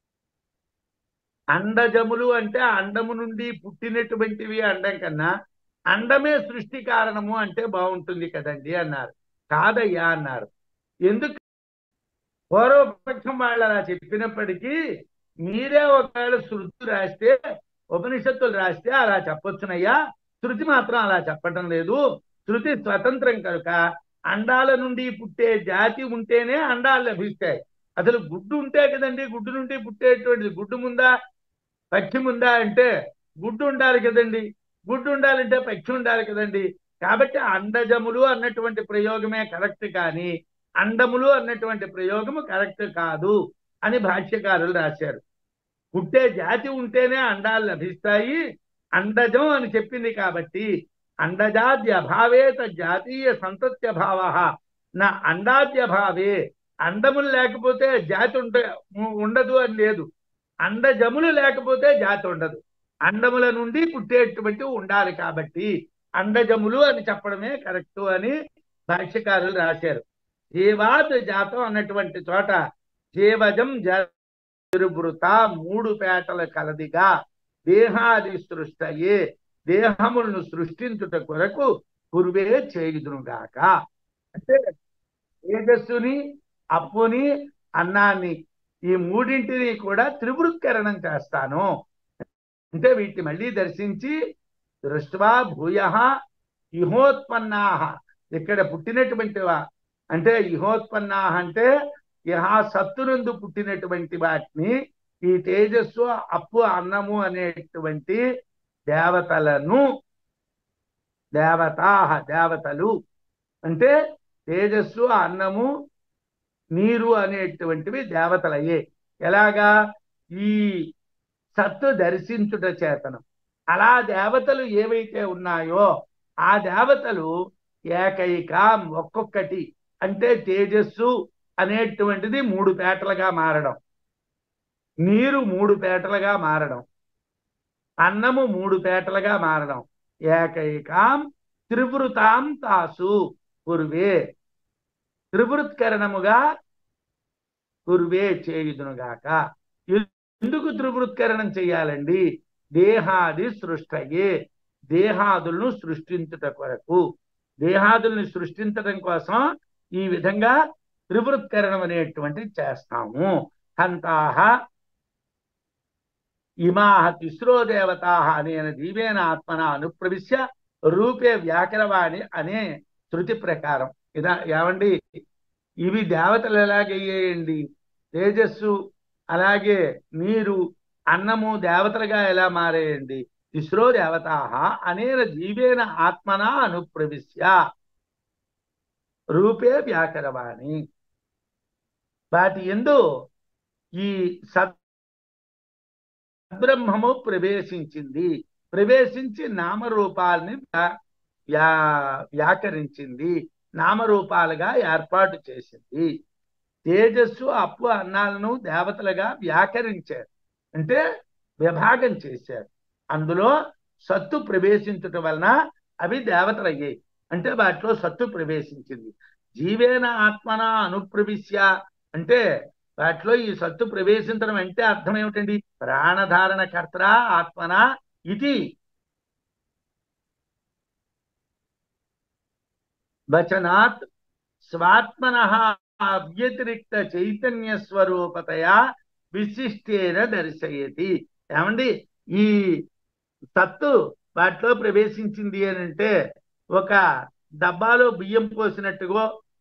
అండజములు అంటే అండము నుండి పుట్టినటువంటివి అండం కన్నా అండమే సృష్టి కారణము అంటే బాగుంటుంది కదండి అన్నారు కాదయ్యా అన్నారు ఎందుకు పూర్వపక్షం వాళ్ళు అలా చెప్పినప్పటికీ మీరే ఒకవేళ శృతి రాస్తే ఉపనిషత్తులు రాస్తే అలా చెప్పొచ్చునయ్యా శృతి మాత్రం అలా చెప్పటం లేదు శృతి స్వతంత్రం కనుక అండాల నుండి పుట్టే జాతి ఉంటేనే అండాలు లభిస్తాయి అసలు గుడ్డు ఉంటే కదండి గుడ్డు నుండి పుట్టేటువంటిది గుడ్డు ముందా పక్షి ముందా అంటే గుడ్డు ఉండాలి కదండి గుడ్డు ఉండాలంటే పక్షి ఉండాలి కదండి కాబట్టి అండజములు అన్నటువంటి ప్రయోగమే కరెక్ట్ కానీ అండములు అన్నటువంటి ప్రయోగము కరెక్ట్ కాదు అని భాష్యకారులు రాశారు పుట్టే జాతి ఉంటేనే అండాలు లభిస్తాయి అండజం అని చెప్పింది కాబట్టి అండజాద్య భావే జాతీయ సంతత్య భావ నా అండాద్య భావే అండములు లేకపోతే జాతి ఉంట ఉండదు అని లేదు అండజములు లేకపోతే జాతి ఉండదు అండముల నుండి పుట్టేటువంటి ఉండాలి కాబట్టి అండజములు అని చెప్పడమే కరెక్ట్ అని భాష్యకారులు రాశారు జీవాత్ జాతం అన్నటువంటి చోట జీవజం జరుబృత మూడు పేటల కలదిగా దేహాది సృష్టయే దేహములను సృష్టించుట కొరకు పురువే చేయుదునుగాక అంటే తేజస్సుని అప్పుని అన్నాన్ని ఈ మూడింటిని కూడా త్రివృత్కరణం చేస్తాను అంటే వీటిని మళ్ళీ దర్శించి దృష్ట్వా భూయ ఇహోత్పన్నా ఇక్కడ పుట్టినటువంటివా అంటే ఇహోత్పన్నా అంటే ఇహ సత్తునందు పుట్టినటువంటి వాటిని ఈ తేజస్సు అప్పు అన్నము అనేటువంటి దేవతలను దేవతా దేవతలు అంటే తేజస్సు అన్నము నీరు అనేటువంటివి దేవతలయ్యే ఎలాగా ఈ సత్తు దర్శించుట చేతనం అలా దేవతలు ఏవైతే ఉన్నాయో ఆ దేవతలు ఏకైక ఒక్కొక్కటి అంటే తేజస్సు అనేటువంటిది మూడు పేటలుగా మారడం నీరు మూడు పేటలుగా మారడం అన్నము మూడు పేటలుగా మారడం ఏకైకాం త్రివృతాం తాసు కురువే త్రివృత్కరణముగా కురువే చేయుదునుగాక ఎందుకు త్రివృత్కరణం చెయ్యాలండి దేహాది సృష్టయే దేహాదులను సృష్టించుట కొరకు దేహాదుల్ని సృష్టించడం కోసం ఈ విధంగా త్రివృత్కరణం అనేటువంటిది చేస్తాము హంతాహ ఇమాహ తిస్రో దేవతా అనేన జీవేన ఆత్మన అనుప్రవిశ్య రూపే వ్యాకరవాణి అనే శృతి ప్రకారం ఇదా ఏమండి ఇవి దేవతలు ఎలాగయ్యేయండి తేజస్సు అలాగే నీరు అన్నము దేవతలుగా ఎలా మారేయండి తిస్రో దేవతా అనేన జీవేన ఆత్మన అనుప్రవిశ్య రూపే వ్యాకరవాణి వాటి ఎందు ఈ సద్బ్రహ్మము ప్రవేశించింది ప్రవేశించి నామరూపాలని వ్యా వ్యాకరించింది నామరూపాలుగా ఏర్పాటు చేసింది తేజస్సు అప్పు అన్నాలను దేవతలుగా వ్యాకరించారు అంటే విభాగం చేశారు అందులో సత్తు ప్రవేశించటం వలన అవి దేవతలు అయ్యాయి అంటే వాటిలో సత్తు ప్రవేశించింది జీవేన ఆత్మన అనుప్రవిశ్య అంటే వాటిలో ఈ సత్తు ప్రవేశించడం అంటే అర్థం ఏమిటండి ప్రాణధారణ కర్త ఆత్మన ఇది వచనాత్ స్వాత్మన అవ్యతిరిక్త చైతన్య స్వరూపతయా విశిష్టేన దర్శయతి ఏమండి ఈ సత్తు వాటిలో ప్రవేశించింది అని అంటే ఒక డబ్బాలో బియ్యం పోసినట్టుగో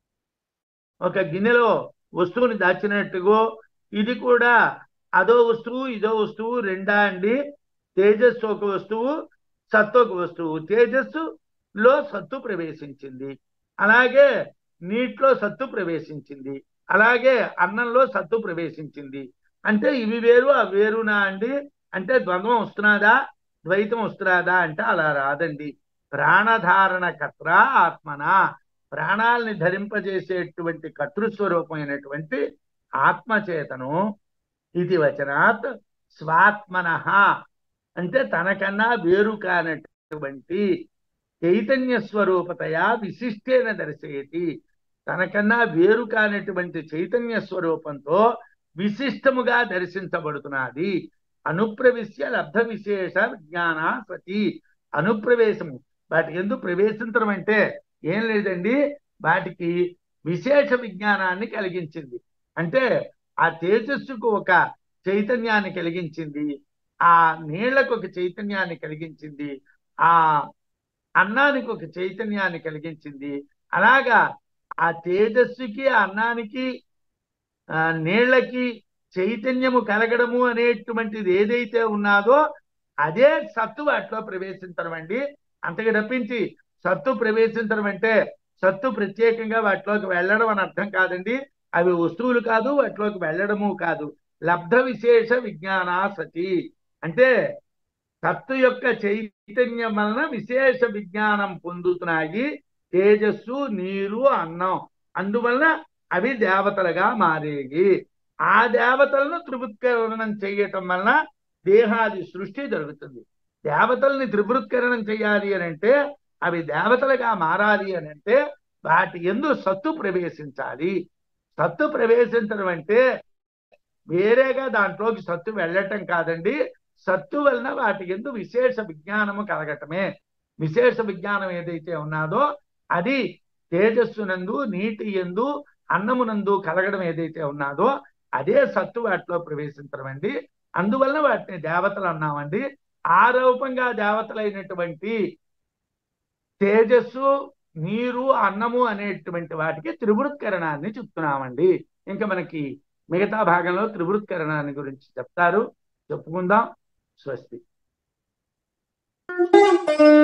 ఒక గిన్నెలో వస్తువుని దాచినట్టుగో ఇది కూడా అదో వస్తువు ఇదో వస్తువు రెండా అండి తేజస్సు ఒక వస్తువు సత్తు ఒక వస్తువు తేజస్సులో సత్తు ప్రవేశించింది అలాగే నీటిలో సత్తు ప్రవేశించింది అలాగే అన్నంలో సత్తు ప్రవేశించింది అంటే ఇవి వేరు అవి వేరునా అండి అంటే ద్వంద్వం వస్తున్నదా ద్వైతం వస్తున్నదా అంటే అలా రాదండి ప్రాణధారణ కర్త ఆత్మన ప్రాణాలని ధరింపజేసేటువంటి కర్తృస్వరూపమైనటువంటి ఆత్మచేతను ఇది వచనాత్ స్వాత్మన అంటే తనకన్నా వేరు కానటువంటి చైతన్య స్వరూపతయా విశిష్టేన దర్శయతి తనకన్నా వేరు కానటువంటి చైతన్య స్వరూపంతో విశిష్టముగా దర్శించబడుతున్నది అనుప్రవిశ్య లబ్ధ విశేష విజ్ఞాన సతి అనుప్రవేశము వాటి ఎందుకు ప్రవేశించడం అంటే ఏం లేదండి వాటికి విశేష విజ్ఞానాన్ని కలిగించింది అంటే ఆ తేజస్సుకు ఒక చైతన్యాన్ని కలిగించింది ఆ నీళ్లకు ఒక చైతన్యాన్ని కలిగించింది ఆ అన్నానికి ఒక చైతన్యాన్ని కలిగించింది అలాగా ఆ తేజస్సుకి ఆ అన్నానికి ఆ నీళ్లకి చైతన్యము కలగడము అనేటువంటిది ఏదైతే ఉన్నాదో అదే సత్తు వాటిలో ప్రవేశించడం అండి అంతకు తప్పించి సత్తు ప్రవేశించడం అంటే సత్తు ప్రత్యేకంగా వాటిలోకి వెళ్ళడం అని అర్థం కాదండి అవి వస్తువులు కాదు వాటిలోకి వెళ్ళడము కాదు లబ్ధ విశేష విజ్ఞాన సతి అంటే సత్తు యొక్క చైతన్యం వలన విశేష విజ్ఞానం పొందుతున్నాయి తేజస్సు నీరు అన్నం అందువలన అవి దేవతలుగా మారేవి ఆ దేవతలను త్రిభుత్కరణం చేయటం వలన దేహాది సృష్టి జరుగుతుంది దేవతల్ని త్రిభుత్కరణం చేయాలి అని అంటే అవి దేవతలుగా మారాలి అని అంటే వాటి ఎందు సత్తు ప్రవేశించాలి సత్తు ప్రవేశించడం అంటే వేరేగా దాంట్లోకి సత్తు వెళ్ళటం కాదండి సత్తు వలన వాటి ఎందు విశేష విజ్ఞానము కలగటమే విశేష విజ్ఞానం ఏదైతే ఉన్నదో అది తేజస్సునందు నీటి ఎందు అన్నమునందు కలగడం ఏదైతే ఉన్నదో అదే సత్తు వాటిలో ప్రవేశించడం అండి అందువలన వాటిని దేవతలు అన్నామండి ఆ రూపంగా దేవతలైనటువంటి తేజస్సు నీరు అన్నము అనేటువంటి వాటికి త్రివృత్కరణాన్ని చెప్తున్నామండి ఇంకా మనకి మిగతా భాగంలో త్రివృత్కరణాన్ని గురించి చెప్తారు చెప్పుకుందాం స్వస్తి